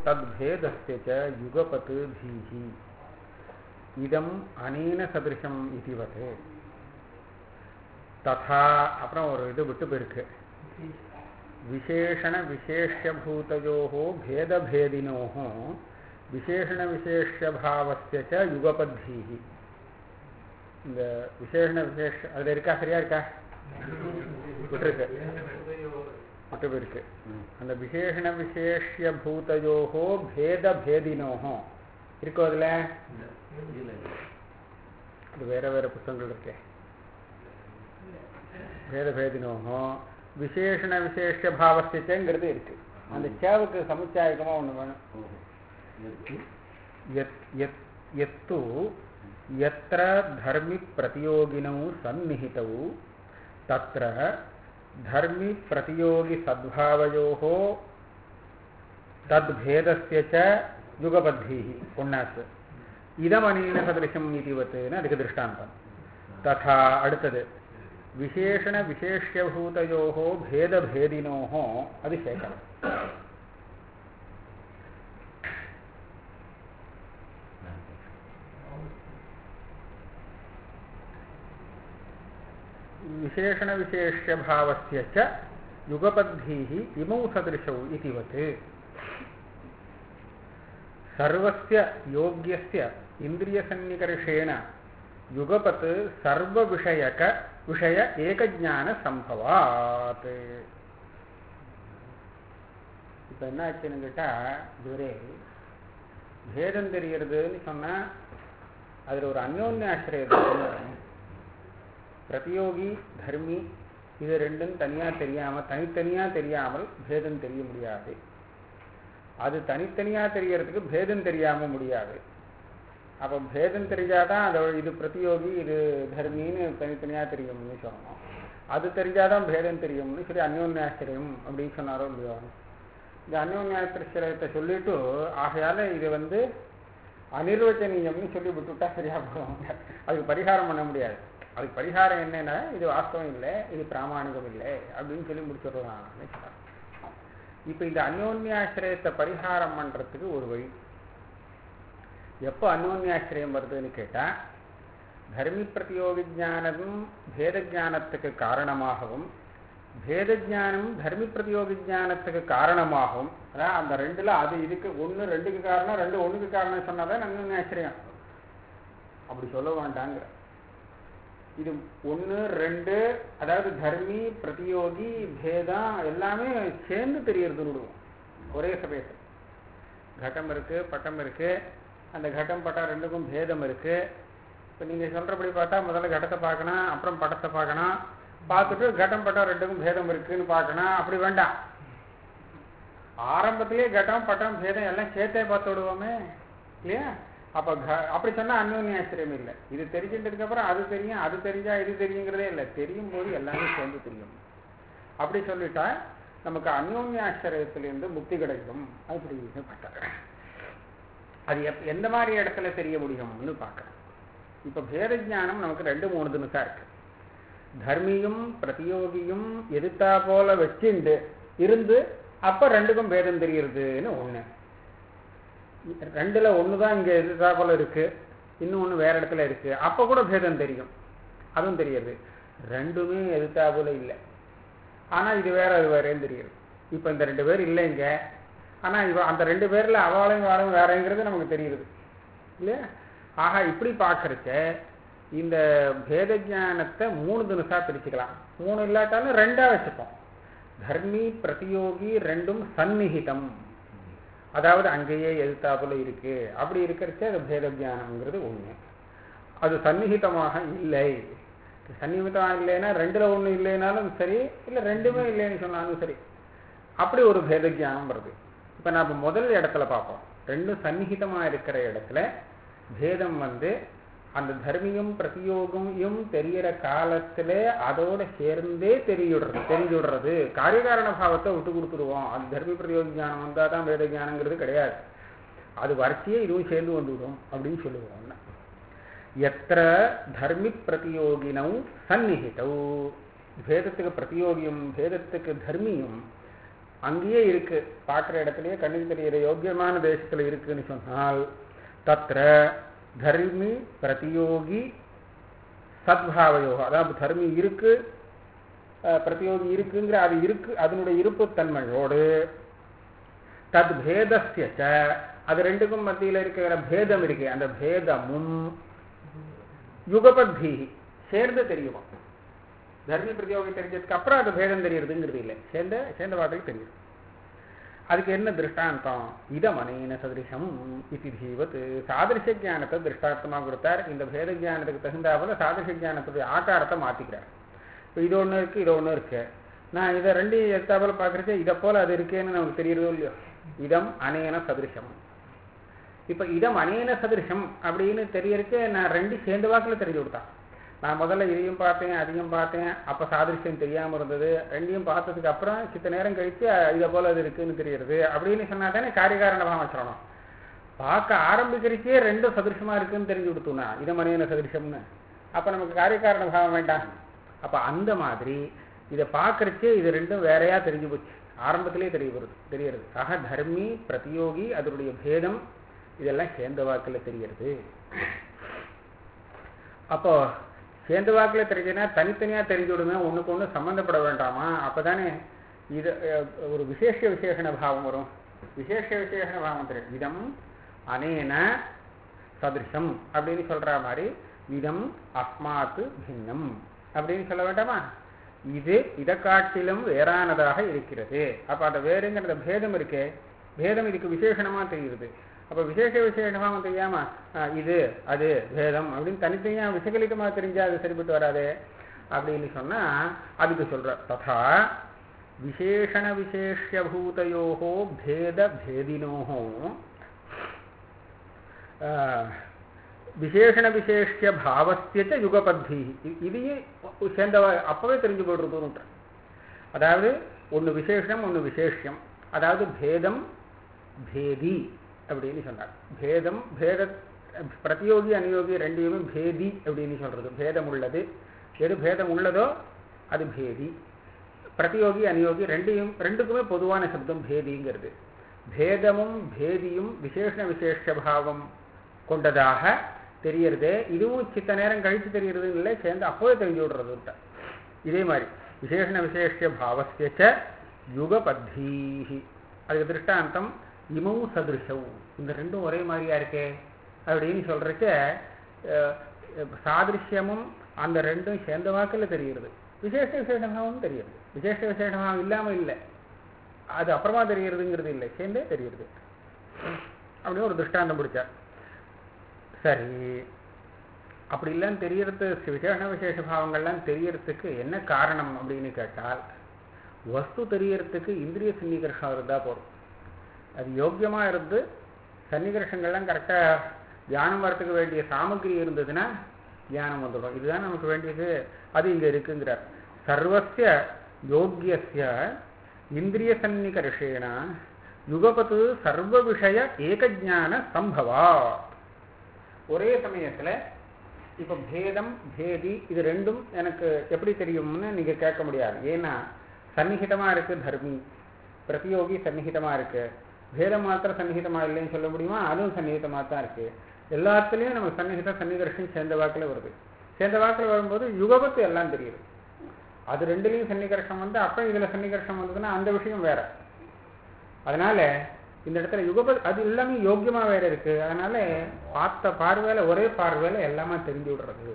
தத்பேதஸ்ய ச யுகபத் தீஹி இதம் அனேன சதிருஷம் இதுவத் ததா அப்புறம் ஒரு இது விட்டு போயிருக்கு விசேஷண விசேஷபூதயோகோ பேதபேதினோகோ விசேஷண விசேஷபாவஸ்ய ச யுகபத்தீஹி இந்த விசேஷண விசேஷ அதுல இருக்கா சரியா இருக்கா விட்டுருக்கு விட்டு போயிருக்கு அந்த விசேஷண விசேஷபூதயோகோ பேதபேதினோகோ இருக்கோ அதுல அது வேற வேற புத்தகங்கள் இருக்கே பேதபேதினோகோ விசேஷண விசேஷ பாவஸ்திச்சங்கிறது இருக்கு அந்த சேவுக்கு சமுச்சாயகமா ஒண்ணு வேணும் यत् यत् यत्तु यत्र धर्मिप्रतियोगिनौ सन्निहितौ तत्र धर्मिप्रतियोगिसद्भावयोः तद्भेदस्य च युगबद्धिः पुण्णात् இதமனீன சதிருஷம் இதுவத்துன்னு அதுக்கு திருஷ்டாந்தம் ததா அடுத்தது விசேஷண விசேஷபூதயோகோ பேதபேதினோகோ அது சேகரம் विशेषणविशेष्यभावस्य च युगपद्भिः इमौ सदृशौ इतिवत् सर्वस्य योग्यस्य इन्द्रियसन्निकर्षेण युगपत् सर्वविषयक विषय एकज्ञानसम्भवात् இப்போ என்ன ஆச்சுன்னு கேட்டால் இதுவரை பேதம் தெரியறதுன்னு சொன்னால் அதில் ஒரு அந்யோன்யாசிரியத்தை பிரதியோகி தர்மி இது ரெண்டும் தனியாக தெரியாமல் தனித்தனியாக தெரியாமல் பேதம் தெரிய முடியாது அது தனித்தனியாக தெரியறதுக்கு பேதம் தெரியாமல் முடியாது அப்போ பேதம் தெரிஞ்சாதான் அதோட இது பிரதியோகி இது தர்மின்னு தனித்தனியாக தெரியும்னு சொல்லணும் அது தெரிஞ்சாதான் பேதம் தெரியும்னு சரி அந்யோன்யாசிரியம் அப்படின்னு சொன்னாரோ இல்லையோ இந்த அந்யோன்யாசிரியத்தை சொல்லிட்டு ஆகையால இது வந்து அனிர்வச்சனீயம்னு சொல்லி விட்டுட்டா சரியா போகும் அதுக்கு பரிகாரம் பண்ண முடியாது அதுக்கு பரிகாரம் என்னன்னா இது வாஸ்தவம் இல்லை இது பிராமணிகம் இல்லை அப்படின்னு சொல்லி முடிச்சிடுறான் இப்போ இந்த அந்யோன்யாசிரியத்தை பரிகாரம் பண்றதுக்கு ஒரு வழி எப்போ அந்யோன்யாசிரியம் வருதுன்னு கேட்டா தர்மி பிரதியோகி ஜானமும் பேத ஜானத்துக்கு காரணமாகவும் பேத ஜானம் தர்மி பிரதியோகி ஜானத்துக்கு காரணமாகவும் அதான் அந்த ரெண்டுல அது இதுக்கு ஒன்று ரெண்டுக்கு காரணம் ரெண்டு ஒண்ணுக்கு காரணம் சொன்னாதான் அந்யோன்யாசிரியம் அப்படி சொல்ல வேண்டாங்கிற இது ஒன்று ரெண்டு அதாவது தர்மி பிரதியோகி பேதம் எல்லாமே சேர்ந்து தெரியறதுன்னு விடுவோம் ஒரே சமயத்தில் கட்டம் இருக்கு பட்டம் இருக்கு அந்த கட்டம் பட்டம் ரெண்டுக்கும் பேதம் இருக்கு இப்போ நீங்கள் சொல்கிறபடி பார்த்தா முதல்ல கட்டத்தை பார்க்கணும் அப்புறம் படத்தை பார்க்கணும் பார்த்துட்டு கட்டம் பட்டம் ரெண்டுக்கும் பேதம் இருக்குன்னு பார்க்கணும் அப்படி வேண்டாம் ஆரம்பத்திலேயே கட்டம் பட்டம் பேதம் எல்லாம் சேர்த்தே பார்த்து விடுவோமே இல்லையா அப்போ அப்படி சொன்னால் அந்யோன்யாசிரியம் இல்லை இது தெரிஞ்சிட்டதுக்கு அப்புறம் அது தெரியும் அது தெரிஞ்சா இது தெரியுங்கிறதே இல்லை தெரியும் போது எல்லாமே சேர்ந்து தெரியும் அப்படி சொல்லிட்டா நமக்கு அந்யோன்யாசிரியத்திலிருந்து முக்தி கிடைக்கும் அப்படின்னு பார்த்தாங்க அது எப் எந்த மாதிரி இடத்துல தெரிய முடியும்னு பார்க்குறேன் இப்போ பேத ஜானம் நமக்கு ரெண்டு மூணு தினசா இருக்கு தர்மியும் பிரதியோகியும் எதிர்த்தா போல வச்சுண்டு இருந்து அப்போ ரெண்டுக்கும் பேதம் தெரியுறதுன்னு ஒன்று ரெண்டுல ஒன்று தான் இங்கே எதிர்த்தாப்புல இருக்கு இன்னொன்று வேற இடத்துல இருக்கு அப்போ கூட பேதம் தெரியும் அதுவும் தெரியுது ரெண்டுமே எதிர்த்தாப்புல இல்லை ஆனால் இது வேற அது வேறேன்னு தெரியுது இப்போ இந்த ரெண்டு பேர் இல்லைங்க ஆனால் இவ அந்த ரெண்டு பேரில் அவளையும் வாழும் வேறங்கிறது நமக்கு தெரியுது இல்லையா ஆகா இப்படி பார்க்கறச்ச இந்த பேத ஜானத்தை மூணு தினசா பிரிச்சுக்கலாம் மூணு இல்லாட்டாலும் ரெண்டா வச்சுப்போம் தர்மி பிரதியோகி ரெண்டும் சந்நிகிதம் அதாவது அங்கேயே எதிர்த்தாப்புல இருக்கு அப்படி இருக்கிறச்சே அது பேத ஜானம்ங்கிறது ஒண்ணு அது சந்நிகிதமாக இல்லை சந்நிகிதமாக இல்லைன்னா ரெண்டுல ஒண்ணு இல்லைனாலும் சரி இல்லை ரெண்டுமே இல்லைன்னு சொன்னாலும் சரி அப்படி ஒரு பேத ஜானம் வருது இப்ப நம்ம முதல் இடத்துல பார்ப்போம் ரெண்டும் சந்நிகிதமா இருக்கிற இடத்துல பேதம் வந்து அந்த தர்மியும் பிரதியோகியும் தெரியற காலத்துல அதோட சேர்ந்தே தெரியுடுறது தெரிஞ்சுடுறது காரியகாரண பாவத்தை விட்டு கொடுத்துருவோம் அது தர்மி பிரதியோகி ஞானம் வந்தா தான் வேத ஞானங்கிறது கிடையாது அது வரிசையே இதுவும் சேர்ந்து வந்துவிடும் அப்படின்னு சொல்லுவோம் எத்திர தர்மி பிரதியோகினவும் சந்நிகிதவு பேதத்துக்கு பிரதியோகியும் பேதத்துக்கு தர்மியும் அங்கேயே இருக்கு பார்க்குற இடத்துலயே கண்ணுக்கு தெரிகிற யோக்கியமான தேசத்துல இருக்குன்னு சொன்னால் தத்ர தர்மி பிரதியோகி சத்பாவயோகம் அதாவது தர்மி இருக்கு அஹ், பிரதியோகி இருக்குங்கிற அது இருக்கு அதனுடைய இருப்பு தன்மையோடு தத் பேதஸ்ய ச, அது ரெண்டுக்கும் மத்தியில இருக்கிற பேதம் இருக்கு அந்த பேதமும் யுகபத்தி சேர்ந்து தெரியுமா தர்மி பிரதியோகி தெரிஞ்சதுக்கு அப்புறம் அது பேதம் தெரியறதுங்கிறது இல்லை சேர்ந்த சேர்ந்த வார்த்தைக்கு தெரியுது அதுக்கு என்ன திருஷ்டாந்தம் இதமனேன சதிருஷம் இது ஜீவத் சாதிருஷ ஜானத்தை திருஷ்டாந்தமா கொடுத்தார் இந்த பேத ஜானத்துக்கு தகுந்தாப்புல சாதிருஷ ஜானத்துடைய ஆகாரத்தை மாத்திக்கிறார் இப்போ இது ஒண்ணு இருக்கு இது ஒண்ணு இருக்கு நான் இதை ரெண்டையும் எத்தாப்புல பார்க்கறச்சே இதை போல அது இருக்கேன்னு நமக்கு தெரியுறதோ இல்லையோ இதம் அனேன சதிருஷம் இப்ப இதம் அனேன சதிருஷம் அப்படின்னு தெரியறதுக்கு நான் ரெண்டு சேர்ந்த வாக்குல தெரிஞ்சு கொடுத்தான் நான் முதல்ல இதையும் பார்த்தேன் அதையும் பார்த்தேன் அப்ப சாதிருஷ்யம் தெரியாம இருந்தது ரெண்டையும் பார்த்ததுக்கு அப்புறம் சித்த நேரம் கழிச்சு அஹ், இதை போல அது இருக்குன்னு தெரியுது அப்படின்னு சொன்னா தானே காரியகாரண பாவம் சொல்லணும் பார்க்க ஆரம்பிக்கிறச்சே ரெண்டும் சதிருஷமா இருக்குன்னு தெரிஞ்சு கொடுத்தோம்னா இதை மனிதன சதிருஷம்னு அப்ப நமக்கு காரியகாரண பாவம் வேண்டாம் அப்ப அந்த மாதிரி இதை பார்க்கறச்சே இது ரெண்டும் வேறையா தெரிஞ்சு போச்சு ஆரம்பத்திலே தெரிய வருது தெரியறது ஆக தர்மி பிரதியோகி அதனுடைய பேதம் இதெல்லாம் சேர்ந்த வாக்குல தெரியறது அப்போ சேர்ந்த வாக்குல தெரிஞ்சுன்னா தனித்தனியா தெரிஞ்சு விடுங்க ஒண்ணுக்கு ஒண்ணு சம்பந்தப்பட வேண்டாமா அப்பதானே இது அஹ், ஒரு விசேஷ விசேஷண பாவம் வரும் விசேஷ விசேஷண பாவம் தெரியும் இதம் அனேன சதிருஷம் அப்படின்னு சொல்ற மாதிரி இதம் அஸ்மாத்து பின்னம் அப்படின்னு சொல்ல வேண்டாமா இது இதை காட்டிலும் வேறானதாக இருக்கிறது அப்ப அந்த வேறுங்கிற பேதம் இருக்கே பேதம் இதுக்கு விசேஷணமா தெரியுது அப்ப விசேஷ விசேஷமா தெரியாம ஆஹ், இது அது பேதம் அப்படின்னு தனித்தனியா விசகலிதமா தெரிஞ்சா அது சரிப்பட்டு வராதே அப்படின்னு சொன்னா அதுக்கு சொல்ற ததா விசேஷண விசேஷபூதையோகோ பேத பேதினோகோ விசேஷண விசேஷ பாவஸ்திய யுகபத்தி இதையே சேர்ந்த அப்பவே தெரிஞ்சு போடுறதுன்னு அதாவது ஒன்று விசேஷம் ஒன்று விசேஷம் அதாவது பேதம் பேதி அப்படின்னு சொன்னார் பேதம் பேத பிரதியோகி அனுயோகி ரெண்டையுமே பேதி அப்படின்னு சொல்றது பேதம் உள்ளது எது பேதம் உள்ளதோ அது பேதி பிரதியோகி அனுயோகி ரெண்டையும் ரெண்டுக்குமே பொதுவான சப்தம் பேதிங்கிறது பேதமும் பேதியும் விசேஷ விசேஷ பாவம் கொண்டதாக தெரியறது இதுவும் சித்த நேரம் கழிச்சு தெரியறது இல்லை சேர்ந்து அப்போவே தெரிஞ்சு விடுறது இதே மாதிரி விசேஷண விசேஷ பாவஸ்ய யுகபத்தீஹி அதுக்கு திருஷ்டாந்தம் இமௌ சதிருஷவ் இந்த ரெண்டும் ஒரே மாதிரியா இருக்கே அப்படின்னு சொல்றச்ச அஹ், சாதிருஷ்யமும் அந்த ரெண்டும் சேர்ந்த வாக்கில் தெரிகிறது விசேஷ விசேஷமாகவும் தெரியுது விசேஷ விசேஷமாகவும் இல்லாம இல்லை அது அப்புறமா தெரியறதுங்கிறது இல்லை சேர்ந்தே தெரியுது அப்படின்னு ஒரு திருஷ்டாந்தம் பிடிச்சார் சரி அப்படி எல்லாம் தெரியறது விசேஷ விசேஷ பாவங்கள்லாம் தெரியறதுக்கு என்ன காரணம் அப்படின்னு கேட்டால் வஸ்து தெரியறதுக்கு இந்திரிய சன்னிகர்ஷம் இருந்தா போதும் அது யோக்கியமா இருந்து சன்னிகர்ஷங்கள்லாம் கரெக்டா தியானம் வரத்துக்கு வேண்டிய சாமகிரி இருந்ததுன்னா தியானம் வந்துடும் இதுதான் நமக்கு வேண்டியது அது இங்க இருக்குங்கிறார் சர்வசிய யோக்கியஸ்ய இந்திரிய சன்னிகர்ஷேன யுகபத்து சர்வ விஷய ஏகஜான சம்பவா ஒரே சமயத்துல இப்ப பேதம் பேதி இது ரெண்டும் எனக்கு எப்படி தெரியும்னு நீங்க கேட்க முடியாது ஏன்னா சந்நிகிதமா இருக்கு தர்மி பிரதியோகி சந்நிகிதமா இருக்கு பேதம் மாத்திரம் சந்நிகிதமா இல்லைன்னு சொல்ல முடியுமா அதுவும் சந்நிகிதமா தான் இருக்கு எல்லாத்துலயும் நம்ம சந்நிகித சன்னிகர்ஷம் சேர்ந்த வாக்குல வருது சேர்ந்த வாக்குல வரும்போது யுகபத்து எல்லாம் தெரியுது அது ரெண்டுலயும் சன்னிகர்ஷம் வந்து அப்ப இதுல சன்னிகர்ஷம் வந்ததுன்னா அந்த விஷயம் வேற அதனால இந்த இடத்துல யுகபத் அது எல்லாமே யோக்கியமா வேற இருக்கு அதனால பார்த்த பார்வையில ஒரே பார்வையில எல்லாமே தெரிஞ்சு விடுறது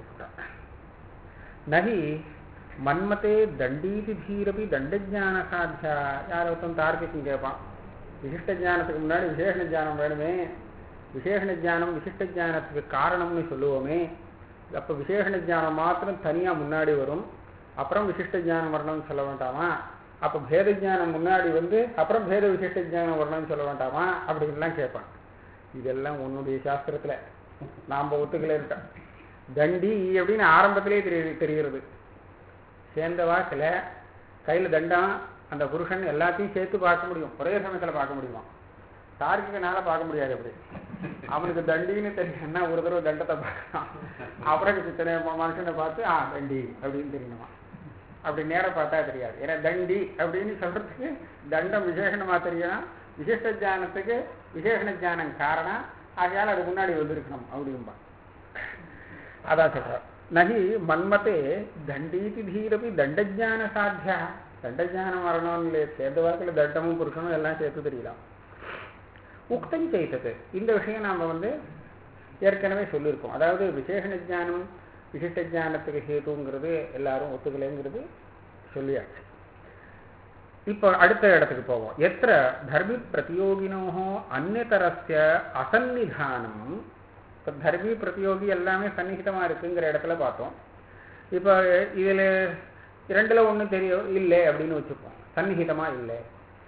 நகி மன்மத்தே தண்டீதி தீரபி தண்டஜான சாத்தியா யார் ஒருத்தன் தார்க்கிக்கும் கேட்பான் விசிஷ்ட ஜானத்துக்கு முன்னாடி விசேஷ ஜானம் வேணுமே விசேஷ ஜானம் விசிஷ்ட ஜானத்துக்கு காரணம்னு சொல்லுவோமே அப்ப விசேஷ ஜானம் மாத்திரம் தனியா முன்னாடி வரும் அப்புறம் விசிஷ்ட ஜானம் வரணும்னு சொல்ல வேண்டாமா அப்ப பேத ஜானம் முன்னாடி வந்து அப்புறம் பேத விசிஷ்ட ஜானம் வரணும்னு சொல்ல வேண்டாமா அப்படின்லாம் கேட்பான் இதெல்லாம் உன்னுடைய சாஸ்திரத்துல நாம ஒத்துக்கல இருக்க தண்டி அப்படின்னு ஆரம்பத்திலே தெரிய தெரிகிறது சேர்ந்த வாக்குல கையில தண்டம் அந்த புருஷன் எல்லாத்தையும் சேர்த்து பார்க்க முடியும் ஒரே சமயத்துல பார்க்க முடியுமா தார்க்கிகனால பார்க்க முடியாது அப்படி அவனுக்கு தண்டின்னு தெரியும்னா ஒரு தடவை தண்டத்தை பார்க்கலாம் அப்புறம் சித்தனை மனுஷனை பார்த்து ஆ தண்டி அப்படின்னு தெரியணுமா அப்படி நேரா பார்த்தா தெரியாது ஏன்னா தண்டி அப்படின்னு சொல்றதுக்கு தண்டம் விசேஷணமா தெரியும் விசிஷ்ட ஜானத்துக்கு விசேஷண ஜானம் காரணம் ஆகையால் அது முன்னாடி வந்திருக்கணும் அப்படிம்பா அதான் சொல்ற நகி மன்மத்தே தண்டீதி தீரப்பி தண்டஜான சாத்தியா தண்டஜானம் வரணும்னு இல்லை சேர்ந்த வாக்கில் தண்டமும் புருஷனும் எல்லாம் சேர்த்து தெரியலாம் உக்தம் செய்தது இந்த விஷயம் நாம வந்து ஏற்கனவே சொல்லியிருக்கோம் அதாவது விசேஷண ஜானம் விசிஷ்ட ஜானத்துக்கு ஹேதுங்கிறது எல்லாரும் ஒத்துக்கலைங்கிறது சொல்லியாச்சு இப்போ அடுத்த இடத்துக்கு போவோம் எத்திர தர்மி பிரதியோகினோ அந்நதரஸ்ய அசன்னிதானம் இப்போ தர்மி பிரதியோகி எல்லாமே சந்நிகிதமா இருக்குங்கிற இடத்துல பார்த்தோம் இப்போ இதுல இரண்டுல ஒண்ணு தெரியும் இல்லை அப்படின்னு வச்சுப்போம் சந்நிகிதமா இல்லை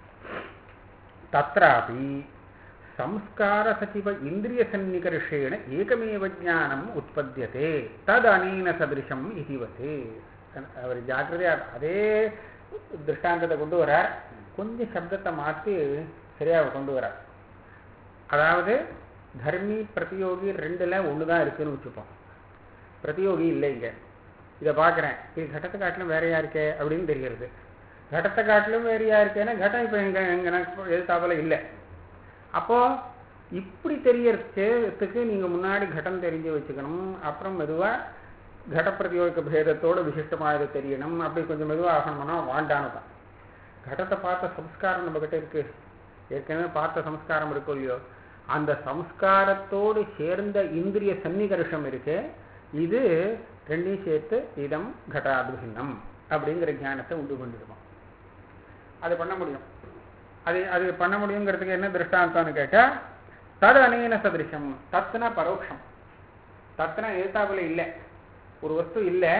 தத்ராபி ಸಂಸ್ಕಾರ ಸಚಿವ ಇಂದ್ರಿಯ ಸನ್ನಿಕರ್ಷೇಣ ಏಕಮೇವ ಜ್ಞಾನಂ ಉತ್ಪದ್ಯತೆ ತದನೇನ ಸದೃಶಂ ಇತಿವತೆ அவர் ஜாக்கிரதையா அதே திருஷ்டாந்தத்தை கொண்டு வரார் கொஞ்சம் சப்தத்தை மாற்றி சரியாக கொண்டு வரார் அதாவது தர்மி பிரதியோகி ரெண்டுல ஒன்று தான் இருக்குன்னு வச்சுப்போம் பிரதியோகி இல்லை இங்க இதை பார்க்குறேன் இது கடத்தை காட்டிலும் வேறையா இருக்கே அப்படின்னு தெரிகிறது கடத்தை காட்டிலும் வேறையா இருக்கேன்னா கட்டம் இப்போ எங்க எங்க எதிர்த்தாப்புல இல்லை அப்போ இப்படி தெரியறதுக்கு நீங்க முன்னாடி கட்டம் தெரிஞ்சு வச்சுக்கணும் அப்புறம் மெதுவா கட பிரதியோக பேதத்தோட விசிஷ்டமாக இது தெரியணும் அப்படி கொஞ்சம் மெதுவாக ஆகணும்னா வாண்டானதான் கடத்தை பார்த்த சம்ஸ்காரம் நம்ம கிட்ட இருக்கு ஏற்கனவே பார்த்த சம்ஸ்காரம் இருக்கோ இல்லையோ அந்த சம்ஸ்காரத்தோடு சேர்ந்த இந்திரிய சன்னிகர்ஷம் இருக்கு இது ரெண்டையும் சேர்த்து இதம் கடாபின்னம் அப்படிங்கிற ஞானத்தை உண்டு கொண்டிருக்கும் அது பண்ண முடியும் அது அது பண்ண முடியுங்கிறதுக்கு என்ன திருஷ்டாந்தம்னு கேட்டா தது அநேன சதிருஷம் தத்துனா பரோட்சம் தத்துனா எழுத்தாப்புல இல்லை ஒரு வஸ்து இல்லை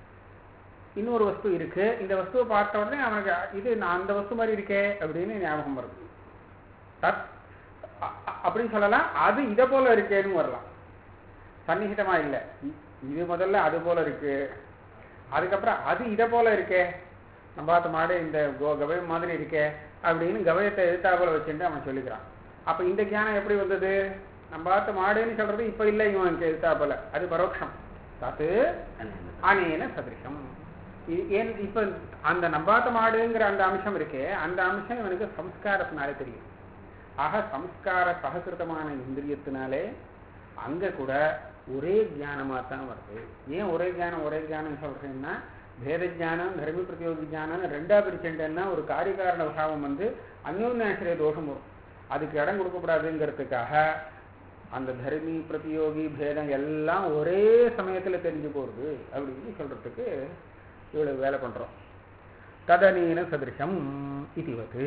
இன்னொரு வஸ்து இருக்கு இந்த வஸ்துவை பார்த்த உடனே அவனுக்கு இது நான் அந்த வஸ்து மாதிரி இருக்கே அப்படின்னு ஞாபகம் வருது தத் அப்படின்னு சொல்லலாம் அது இதை போல இருக்கேன்னு வரலாம் சன்னிகிதமா இல்லை இது முதல்ல அது போல இருக்கு அதுக்கப்புறம் அது இதை போல இருக்கே நம்ம பார்த்த மாடு இந்த கோ கவயம் மாதிரி இருக்கே அப்படின்னு கவயத்தை எதிர்த்தாப்புல வச்சுட்டு அவன் சொல்லிக்கிறான் அப்ப இந்த ஞானம் எப்படி வந்தது நம்ம பார்த்த மாடுன்னு சொல்றது இப்ப இல்லை இவனுக்கு எதிர்த்தாப்புல அது பரோட்சம் தத்து அனேன சதிருஷம் ஏன் இப்ப அந்த நம்பாத்த மாடுங்கிற அந்த அம்சம் இருக்கே அந்த அம்சம் இவனுக்கு சம்ஸ்காரத்தினாலே தெரியும் ஆக சம்ஸ்கார சககிருதமான இந்திரியத்தினாலே அங்க கூட ஒரே ஞானமா தான் வருது ஏன் ஒரே ஞானம் ஒரே ஞானம் சொல்றேன்னா பேத ஜானம் தர்மி பிரதியோகி ஜானம் ரெண்டா பிரிச்சுட்டேன்னா ஒரு காரிகாரண பாவம் வந்து அந்யோன்யாசிரிய தோஷம் வரும் அதுக்கு இடம் கொடுக்கக்கூடாதுங்கிறதுக்காக அந்த தர்மி பிரதியோகி பேதம் எல்லாம் ஒரே சமயத்துல தெரிஞ்சு போறது அப்படின்னு சொல்றதுக்கு இவ்வளவு வேலை பண்றோம் ததனீன சதிருஷம் இதுவது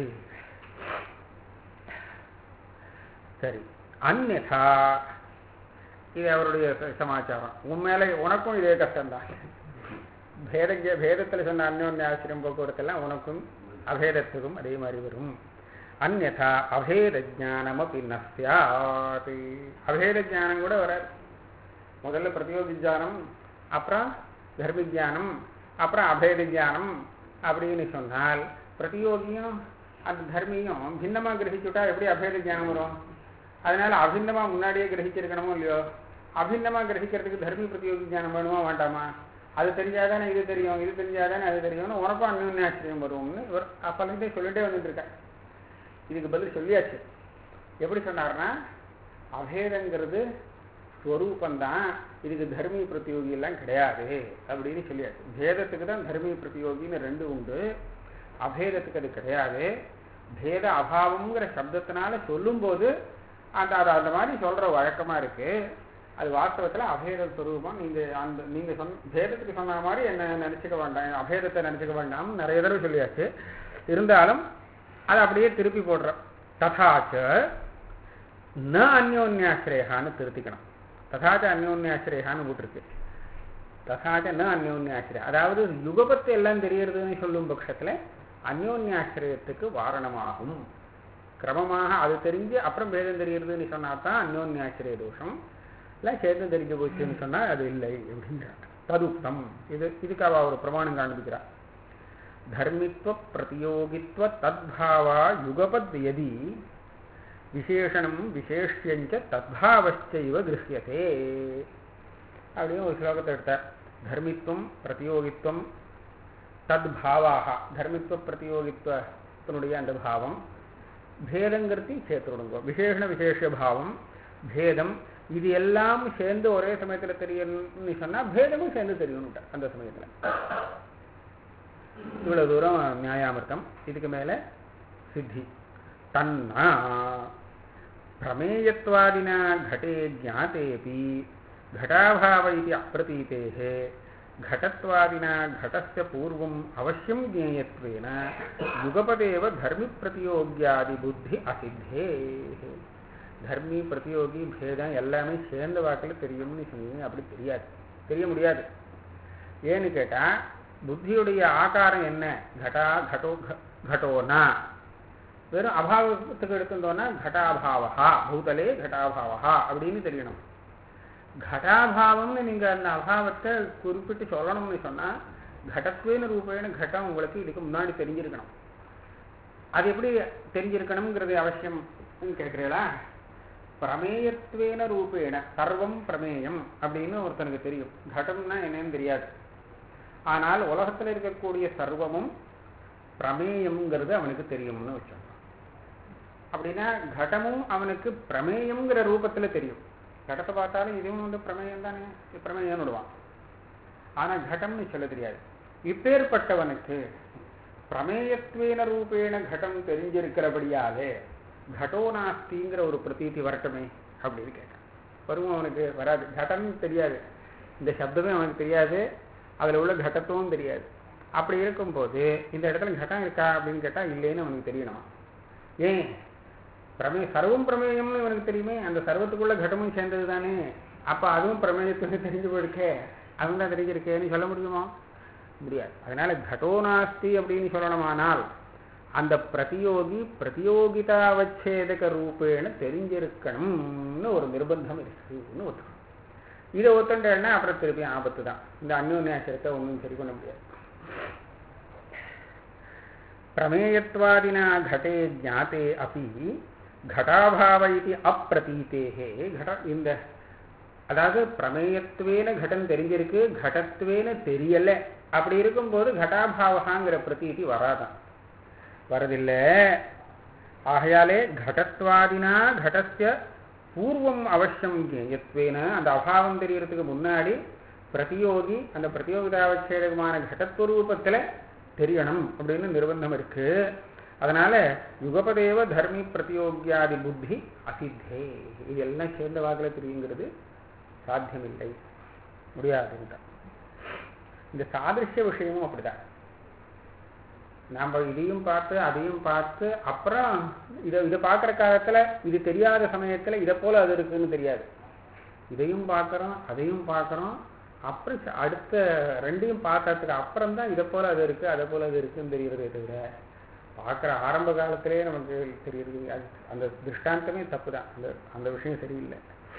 சரி அந்நா இது அவருடைய சமாச்சாரம் உன் மேல உனக்கும் இதே கஷ்டம்தான் பேத பேதத்தில் சொன்ன அந்யோன்ய ஆசிரியம் போக்குவரத்தெல்லாம் உனக்கும் அபேதத்துக்கும் அதே மாதிரி வரும் அந்நா அபேத ஜானம் அப்படி நஸ்தியாத் அபேத ஜானம் கூட வராது முதல்ல பிரதியோகி ஜானம் அப்புறம் தர்மி ஜானம் அப்புறம் அபேத ஜானம் அப்படின்னு சொன்னால் பிரதியோகியும் அந்த தர்மியும் பின்னமா கிரகிச்சுட்டா எப்படி அபேத ஜானம் வரும் அதனால அபிந்தமா முன்னாடியே கிரகிச்சிருக்கணுமோ இல்லையோ அபிந்தமா கிரகிக்கிறதுக்கு தர்மி பிரதியோகி ஜானம் வேணுமா வேண்டாமா அது தெரிஞ்சாதானே இது தெரியும் இது தெரிஞ்சாதானே அது தெரியும்னு உனக்கும் அந்யோன்ய ஆச்சரியம் வரும்னு இவர் அப்பலேருந்தே சொல்லிட்டே வந்துட்டு இருக்கேன் இதுக்கு பதில் சொல்லியாச்சு எப்படி சொன்னார்னா அபேதங்கிறது ஸ்வரூபந்தான் இதுக்கு தர்மி பிரதியோகி எல்லாம் கிடையாது அப்படின்னு சொல்லியாச்சு பேதத்துக்கு தான் தர்மி பிரதியோகின்னு ரெண்டு உண்டு அபேதத்துக்கு அது கிடையாது பேத அபாவம்ங்கிற சப்தத்தினால சொல்லும்போது அந்த அது அந்த மாதிரி சொல்ற வழக்கமா இருக்கு அது வாஸ்தவத்துல அபேத ஸ்வரூபம் நீங்க அந்த நீங்க சொன்ன பேதத்துக்கு சொன்ன மாதிரி என்ன நினைச்சுக்க வேண்டாம் அபேதத்தை நினைச்சுக்க வேண்டாம் நிறைய தடவை சொல்லியாச்சு இருந்தாலும் அதை அப்படியே திருப்பி போடுறோம் ததாச்ச ந அந்யோன்யாசிரேகான்னு திருத்திக்கணும் ததாச்ச அந்யோன்யாசிரேகான்னு விட்டுருக்கு ததாச்ச ந அந்யோன்யாசிரியம் அதாவது யுகபத்து எல்லாம் தெரியறதுன்னு சொல்லும் பட்சத்துல அந்யோன்யாசிரியத்துக்கு வாரணமாகும் கிரமமாக அது தெரிஞ்சு அப்புறம் பேதம் தெரியறதுன்னு சொன்னா தான் அந்யோன்யாசிரிய தோஷம் இல்லை சேதம் தெரிஞ்சு போச்சுன்னு சொன்னா அது இல்லை அப்படின்றாங்க ததுக்தம் இது இதுக்கு அவ ஒரு பிரமாணம் காண்பிக்கிறார் தர்மித்வ பிரதியோகித்வ தத்பாவா யுகபத் எதி விசேஷணம் விசேஷ்யஞ்ச தத்பாவச்ச இவ கிருஹியதே அப்படின்னு ஒரு ஸ்லோகத்தை எடுத்தார் தர்மித்வம் பிரதியோகித்வம் தத் பாவாக தர்மித்துவ பிரதியோகித்துவத்தினுடைய அந்த பாவம் பேதங்கிறது சேர்த்துடுங்க விசேஷண விசேஷ பாவம் பேதம் இது எல்லாம் சேர்ந்து ஒரே சமயத்துல தெரியணும்னு சொன்னா பேதமும் சேர்ந்து தெரியணும் அந்த சமயத்துல இவ்வளவு தூரம் நியாயாமிர்தம் இதுக்கு மேல சித்தி தன்னா பிரமேயத்வாதினா घटे ज्ञातेऽपि घटाभाव इति अप्रतीतेः घटत्वादिना घटस्य पूर्वम् अवश्यं ज्ञेयत्वेन युगपदेव धर्मिप्रतियोग्यादिबुद्धि असिद्धेः தர்மி பிரதியோகி பேதம் எல்லாமே சேர்ந்த வாக்கில் தெரியும்னு சொன்னீங்க அப்படி தெரியாது தெரிய முடியாது ஏன்னு கேட்டா புத்தியுடைய ஆகாரம் என்ன கடா கடோ கடோனா வெறும் அபாவத்துக்கு எடுத்துட்டோம்னா கட்டாபாவா பூதலே கட்டாபாவா அப்படின்னு தெரியணும் கட்டாபாவம்னு நீங்க அந்த அபாவத்தை குறிப்பிட்டு சொல்லணும்னு சொன்னா கடத்வேன ரூபேன கட்டம் உங்களுக்கு இதுக்கு முன்னாடி தெரிஞ்சிருக்கணும் அது எப்படி தெரிஞ்சிருக்கணுங்கிறது அவசியம் கேட்கிறீங்களா பிரமேயத்வேன ரூபேண சர்வம் பிரமேயம் அப்படின்னு ஒருத்தனுக்கு தெரியும் கடம்னா என்னன்னு தெரியாது ஆனால் உலகத்தில் இருக்கக்கூடிய சர்வமும் பிரமேயம்ங்கிறது அவனுக்கு தெரியும்னு வச்சோம் அப்படின்னா கடமும் அவனுக்கு பிரமேயம்ங்கிற ரூபத்துல தெரியும் கடத்தை பார்த்தாலும் இதுவும் வந்து பிரமேயம் தானே பிரமேயம்னு விடுவான் ஆனா கடம்னு சொல்ல தெரியாது இப்பேற்பட்டவனுக்கு பிரமேயத்வேன ரூபேண கடம் தெரிஞ்சிருக்கிறபடியாலே கடோ நாஸ்திங்கிற ஒரு பிரதீதி வரட்டுமே அப்படின்னு கேட்டான் வரும் அவனுக்கு வராது கடம்னு தெரியாது இந்த சப்தமே அவனுக்கு தெரியாது அதுல உள்ள கடத்துவம் தெரியாது அப்படி இருக்கும்போது இந்த இடத்துல கட்டம் இருக்கா அப்படின்னு கேட்டா இல்லைன்னு அவனுக்கு தெரியணும் ஏன் பிரமே சர்வம் பிரமேயம்னு இவனுக்கு தெரியுமே அந்த சர்வத்துக்குள்ள கடமும் சேர்ந்தது தானே அப்ப அதுவும் பிரமேயத்துக்கு தெரிஞ்சு போயிருக்கே அதுவும் தான் தெரிஞ்சிருக்கேன்னு சொல்ல முடியுமா முடியாது அதனால கடோ நாஸ்தி அப்படின்னு சொல்லணுமானால் அந்த பிரதியோகி பிரதியோகிதாவச்சேதக ரூபேன தெரிஞ்சிருக்கணும்னு ஒரு நிர்பந்தம் இருக்குன்னு ஒத்துக்கணும் இதை ஒத்துட்டேன்னா அப்புறம் திருப்பி ஆபத்து தான் இந்த அந்யோன்யாசத்தை ஒன்றும் சரி பண்ண முடியாது பிரமேயத்வாதினா घटे ज्ञाते अपि घटाभाव इति அப்பிரதீத்தேகே கட இந்த அதாவது பிரமேயத்துவேன கடன் தெரிஞ்சிருக்கு கடத்துவேன தெரியல அப்படி இருக்கும்போது கட்டாபாவகாங்கிற பிரதீதி வராதான் வரதில்லை ஆகையாலே கடத்வாதினா கடஸ்ய பூர்வம் அவசியம் ஞேயத்வேன அந்த அபாவம் தெரியறதுக்கு முன்னாடி பிரதியோகி அந்த பிரதியோகிதாவச்சேதகமான கடத்வரூபத்துல தெரியணும் அப்படின்னு நிர்பந்தம் இருக்கு அதனால யுகபதேவ தர்மி பிரதியோகியாதி புத்தி அசித்தே இது எல்லாம் சேர்ந்த வாக்கில் தெரியுங்கிறது சாத்தியமில்லை முடியாதுன்றான் இந்த சாதிருஷ்ய விஷயமும் அப்படிதான் நாம் இதையும் பார்த்து அதையும் பார்த்து அப்புறம் இதை இதை பார்க்குற காலத்துல இது தெரியாத சமயத்துல இதை போல அது இருக்குன்னு தெரியாது இதையும் பார்க்குறோம் அதையும் பார்க்குறோம் அப்புறம் ச- அடுத்த ரெண்டையும் பார்த்ததுக்கு அப்புறம் தான் இதை போல அது இருக்கு அதை போல அது இருக்குன்னு தெரியறதே தவிர பார்க்குற ஆரம்ப காலத்திலேயே நமக்கு தெரியுது அது அந்த திருஷ்டாந்தமே தப்பு தான் அந்த அந்த விஷயம் சரியில்லை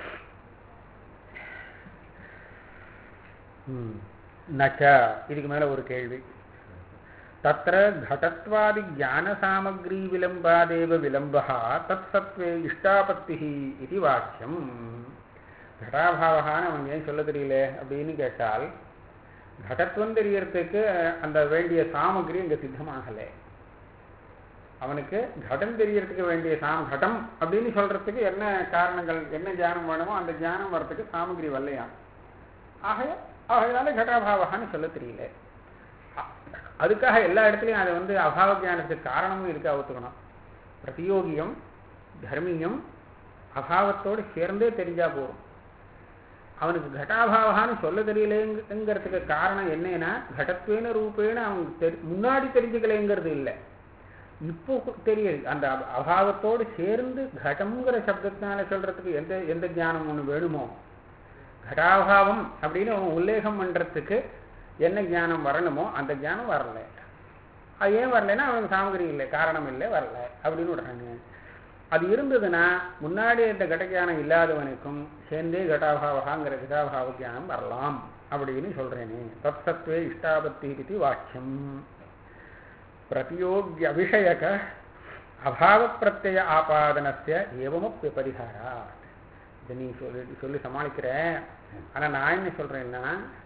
ம். நச்ச இதுக்கு மேல ஒரு கேள்வி தத்திர घटत्वादि ज्ञानसामग्री विलम्बादेव विलम्बः तत्सत्त्वे इष्टापत्तिः इति வாக்கியம் घटाभाவகான்னு அவன் ஏன் சொல்ல தெரியல அப்படின்னு கேட்டால் கடத்துவம் தெரியறதுக்கு அந்த வேண்டிய சாமகிரி இங்க சித்தமாகலை அவனுக்கு கடம் தெரியறதுக்கு வேண்டிய சாம் கடம் அப்படின்னு சொல்றதுக்கு என்ன காரணங்கள் என்ன ஞானம் வேணுமோ அந்த ஞானம் வர்றதுக்கு சாமகிரி வரலையாம் ஆகைய ஆகையால கடாபாவகான்னு சொல்ல தெரியல அ- அதுக்காக எல்லா இடத்துலையும் அதை வந்து அபாவ ஞானத்துக்கு காரணமும் இருக்க ஒத்துக்கணும் பிரதியோகியம் தர்மியம் அபாவத்தோடு சேர்ந்தே தெரிஞ்சா போதும் அவனுக்கு கட்டாபாவகான்னு சொல்ல தெரியலேங்கிறதுக்கு காரணம் என்னன்னா கடத்வேன ரூபேன அவன் தெரி முன்னாடி தெரிஞ்சுக்கலைங்கிறது இல்லை இப்போ தெரியுது அந்த அப- அபாவத்தோடு சேர்ந்து கடம்ங்கிற சப்தத்தினால சொல்றதுக்கு எந்த எந்த ஞானம் ஒன்று வேணுமோ கடாபாவம் அப்படின்னு அவன் உல்லேகம் பண்றதுக்கு என்ன ஞானம் வரணுமோ அந்த ஞானம் வரல அது ஏன் வரலைன்னா அவனுக்கு சாமகிரி இல்லை காரணம் இல்லை வரல அப்படின்னு விடுறாங்க அது இருந்ததுன்னா முன்னாடி இந்த கடஞானம் இல்லாதவனுக்கும் சேர்ந்தே கடாபாவகாங்கிற கடாபாவ ஞானம் வரலாம் அப்படின்னு சொல்றேனே தத்சத்வே இஷ்டாபத்தி இது வாக்கியம் பிரதியோகிய அபிஷயக அபாவ பிரத்யய ஆபாதனஸ்ய ஏவமப்பிய பரிகாரா இதை நீ சொல்லி சொல்லி சமாளிக்கிற ஆனா நான் என்ன சொல்றேன்னா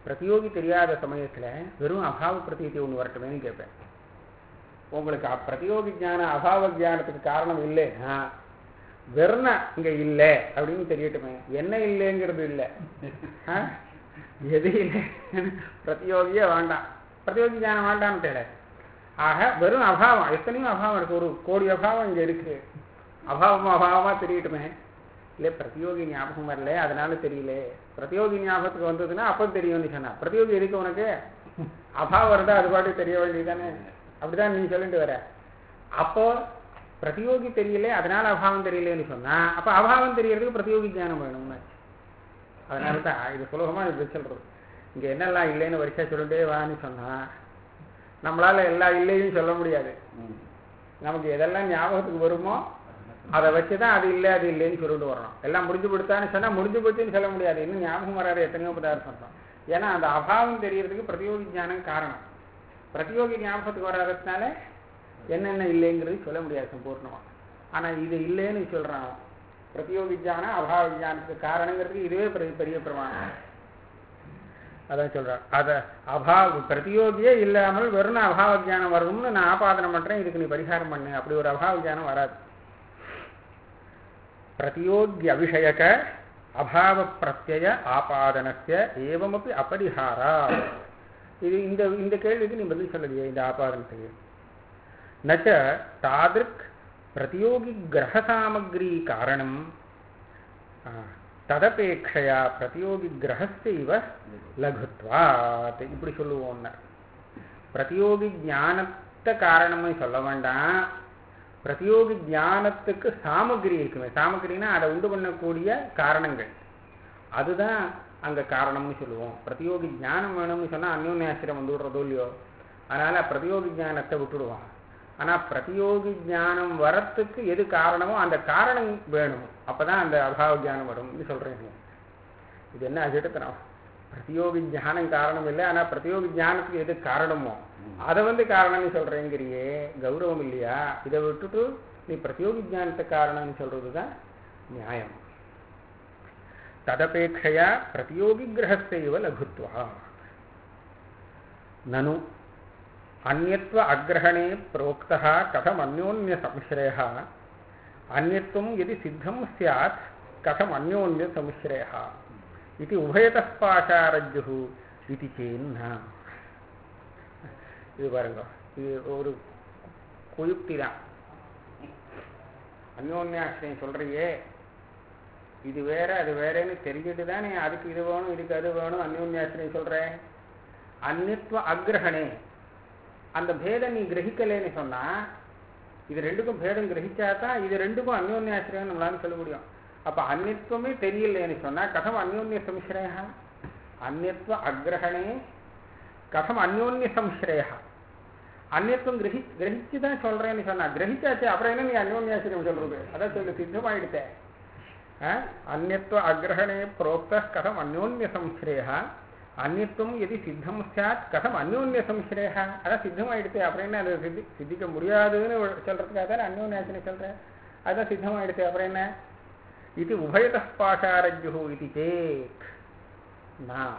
பிரதியோகி தெரியாத சமயத்துல வெறும் அபாவ பிரதீதி ஒன்று வரட்டுமேன்னு கேட்பேன் உங்களுக்கு அ- பிரதியோகி ஞானம் அபாவ ஞானத்துக்கு காரணம் இல்லைன்னா வெறும் இங்க இல்லை அப்படின்னு தெரியட்டுமே என்ன இல்லைங்கிறது இல்லை ஆ? எது இல்லை பிரதியோகியே வேண்டாம் பிரதியோகி ஞானம் வேண்டாம்னு தேட ஆக வெறும் அபாவம் எத்தனையோ அபாவம் இருக்கு ஒரு கோடி அபாவம் இங்க இருக்கு அபாவமா அபாவமா தெரியட்டுமே இல்லை பிரதியோகி ஞாபகம் வரல அதனால தெரியல பிரதியோகி ஞாபகத்துக்கு வந்ததுன்னா அப்போ தெரியும்னு சொன்னா பிரதியோகி எதுக்கு உனக்கு அபாவம் இருந்தா அது பாட்டு தெரிய வேண்டியதுதானே அப்படிதான் நீ சொல்லிட்டு வர அப்போ பிரதியோகி தெரியல அதனால அபாவம் தெரியலன்னு சொன்னா அப்ப அபாவம் தெரியறதுக்கு பிரதியோகி ஞானம் வேணும்னு அதனால தான் இது சுலபமா இது சொல்றது இங்க என்னெல்லாம் இல்லைன்னு வரிசையா சொல்லிட்டே வான்னு சொன்னா நம்மளால எல்லா இல்லையும் சொல்ல முடியாது நமக்கு எதெல்லாம் ஞாபகத்துக்கு வருமோ அதை வச்சுதான் அது இல்லை அது இல்லைன்னு சொல்லிட்டு வரணும் எல்லாம் முடிஞ்சு கொடுத்தான்னு சொன்னா முடிஞ்சு போச்சுன்னு சொல்ல முடியாது இன்னும் ஞாபகம் வராது எத்தனையோ பதார்த்தம் சொல்றோம் ஏன்னா அந்த அபாவம் தெரியறதுக்கு பிரதியோகி ஞானம் காரணம் பிரதியோகி ஞாபகத்துக்கு வராததுனால என்னென்ன இல்லைங்கிறது சொல்ல முடியாது சம்பூர்ணமா ஆனா இது இல்லைன்னு சொல்றான் பிரதியோகி ஞானம் அபாவ ஞானத்துக்கு காரணங்கிறதுக்கு இதுவே பெரிய பெரிய பிரமாணம் அதான் சொல்றார் அத அபாவ பிரதியோகியே இல்லாமல் வெறும் அபாவ ஞானம் வரும்னு நான் ஆபாதனம் பண்றேன் இதுக்கு நீ பரிகாரம் பண்ணு அப்படி ஒரு அபாவ ஞானம் வராது பிரதியோகிய அபிஷயக அபாவ பிரத்யய ஆபாதனஸ்ய ஏவமப்பி அபரிஹாரா இது இந்த இந்த கேள்விக்கு நீ பதில் சொல்லலையே இந்த ஆபாதனத்துக்கு நச்ச தாதிருக் பிரதியோகி கிரக சாமகிரி காரணம் ஆ, ததபேட்சையா பிரதியோகி கிரகஸ்ய இவ லகுத்வாத் இப்படி சொல்லுவோம்னா பிரதியோகி ஞானத்தை காரணம்னு சொல்ல வேண்டாம் பிரதியோகி ஞானத்துக்கு சாமகிரி இருக்குமே சாமகிரினா அதை உண்டு பண்ணக்கூடிய காரணங்கள் அதுதான் அங்க காரணம்னு சொல்லுவோம் பிரதியோகி ஞானம் வேணும்னு சொன்னா அந்யோன்யாசிரம் வந்து விடுறதோ இல்லையோ அதனால பிரதியோகி ஞானத்தை விட்டுடுவான் ஆனா பிரதியோகி ஞானம் வரத்துக்கு எது காரணமோ அந்த காரணம் வேணும் அப்பதான் அந்த அபாவ ஞானம் வரும்னு சொல்றேன் இது என்ன அஜிடத்தனம் பிரதியோகி ஞானம் காரணம் இல்லை ஆனா பிரதியோகி ஞானத்துக்கு எது காரணமோ அதை வந்து காரணம்னு சொல்றேங்கிறியே கௌரவம் இல்லையா இதை விட்டுட்டு நீ பிரதியோகி ஞானத்தை காரணம்னு சொல்றதுதான் நியாயம் ததபேட்சையா பிரதியோகி கிரகஸ்தைவ லகுத்வா நனு அந்யத்வ அக்ரஹணே प्रोक्तः कथम् अन्योन्यसंश्रयः अन्यत्वं यदि सिद्धं स्यात् कथम् अन्योन्यसंश्रयः इति उभयतः पाशारज्जुः इति चेन्न இது பாருங்க இது ஒரு குயுக்தி தான் அந்யோன்யாசிரியம் சொல்றியே இது வேற அது வேறன்னு தெரிஞ்சுட்டு தான் நீ அதுக்கு இது வேணும் இதுக்கு அது வேணும் அந்யோன்யாசிரியம் சொல்றேன் அந்நித்வ அக்ரஹணே அந்த பேதம் நீ கிரகிக்கலைன்னு சொன்னா இது ரெண்டுக்கும் பேதம் கிரகிச்சா தான் இது ரெண்டுக்கும் அந்யோன்யாசிரியம் நம்மளால சொல்ல முடியும் அப்ப அந்நித்வமே தெரியலைன்னு சொன்னா கதம் அந்யோன்ய சம்ஸ்ரய அந்நித்வ அக்ரஹணே கதம் அந்யோன்ய சம்ஸ்ரய அந்நியத்துவம் கிரகி கிரகிச்சு தான் சொல்றேன்னு சொன்னா கிரகிச்சாச்சு அப்புறம் என்ன நீ அந்யோன்யாசிரியம் சொல்றது அதான் சொல்லு சித்தமாயிடுத்தே அந்நியத்துவ அக்ரஹணே புரோக்த கதம் அந்யோன்ய சம்ஸ்ரேய அந்நியத்துவம் எது சித்தம் சாத் கதம் அந்யோன்ய சம்ஸ்ரேய அதான் சித்தமாயிடுச்சு அப்புறம் என்ன அது சித்தி சித்திக்க முடியாதுன்னு சொல்றதுக்காக தான் அந்யோன்யாசிரியம் சொல்றேன் அதான் சித்தமாயிடுச்சு அப்புறம் என்ன இது உபயத பாஷாரஜ்ஜு இது சேத் நான்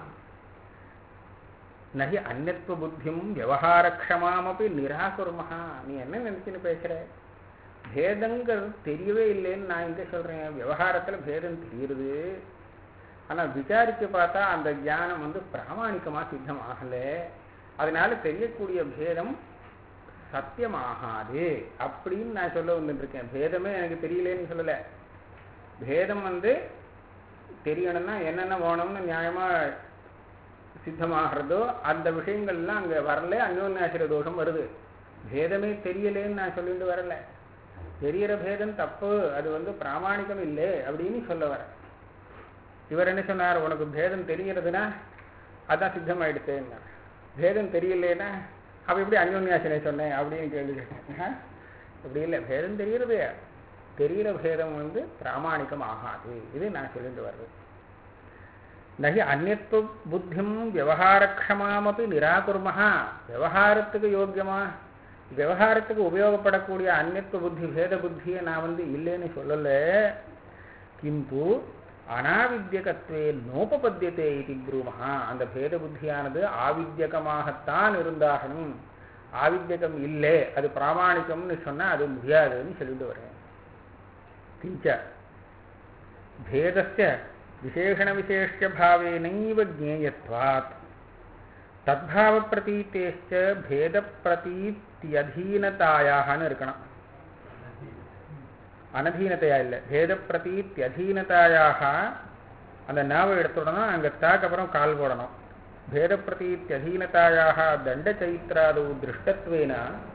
நகி அந்நத்வ புத்தியும் விவகாரக்ஷமாமப்பி நிராகுருமஹா நீ என்ன நினைச்சுன்னு பேசுற பேதங்கிறது தெரியவே இல்லைன்னு நான் இங்க சொல்றேன் விவகாரத்துல பேதம் தெரியுது ஆனா விசாரிச்சு பார்த்தா அந்த ஞானம் வந்து பிராமணிக்கமா சித்தம் ஆகல அதனால தெரியக்கூடிய பேதம் சத்தியமாகாது அப்படின்னு நான் சொல்ல வந்துட்டு இருக்கேன் பேதமே எனக்கு தெரியலேன்னு சொல்லல பேதம் வந்து தெரியணும்னா என்னென்ன வேணும்னு நியாயமா சித்தமாகிறதோ அந்த விஷயங்கள்லாம் அங்க வரல அந்யோன்யாசிர தோஷம் வருது பேதமே தெரியலேன்னு நான் சொல்லிட்டு வரல தெரியற பேதம் தப்பு அது வந்து பிராமணிகம் இல்லை அப்படின்னு சொல்ல வர இவர் என்ன சொன்னார் உனக்கு பேதம் தெரிகிறதுனா அதான் சித்தமாயிடுச்சேன்னா பேதம் தெரியலேன்னா அப்ப எப்படி அந்யோன்யாசனை சொன்னேன் அப்படின்னு கேள்வி கேட்டேன் அப்படி இல்லை பேதம் தெரிகிறது தெரிகிற பேதம் வந்து பிராமணிகம் ஆகாது இது நான் சொல்லிட்டு வர்றது நகி அந்நத்வ புத்தியும் விவகாரக்ஷமாமப்பி நிராகுர்மஹா விவகாரத்துக்கு யோக்கியமா விவகாரத்துக்கு உபயோகப்படக்கூடிய அந்நத்வ புத்தி பேத புத்தியை நான் வந்து இல்லைன்னு சொல்லல கிந்து அனாவித்யகத்வே நோபபத்தியதே இது ப்ரூமஹா அந்த பேத புத்தியானது ஆவித்யகமாகத்தான் இருந்தாகணும் ஆவித்யகம் இல்லை அது பிராமாணிகம்னு சொன்னா அது முடியாதுன்னு சொல்லிட்டு வரேன் கிஞ்ச भेदस्य विशेषणविशेष्यभावेनैव ज्ञेयत्वात् தத்பாவப்பிரதீத்தேஷ்ட பேதப்பிரதீத்தியதீனதாயாகனு இருக்கணும் அனதீனத்தையா இல்லை பேதப்பிரதீத்தியதீனதாயாக அந்த நாவை எடுத்துடணும் அங்கே தாக்கு அப்புறம் கால் போடணும் பேதப்பிரதீத்தியதீனதாயாக தண்டச்சைத்ராதோ திருஷ்டத்வேன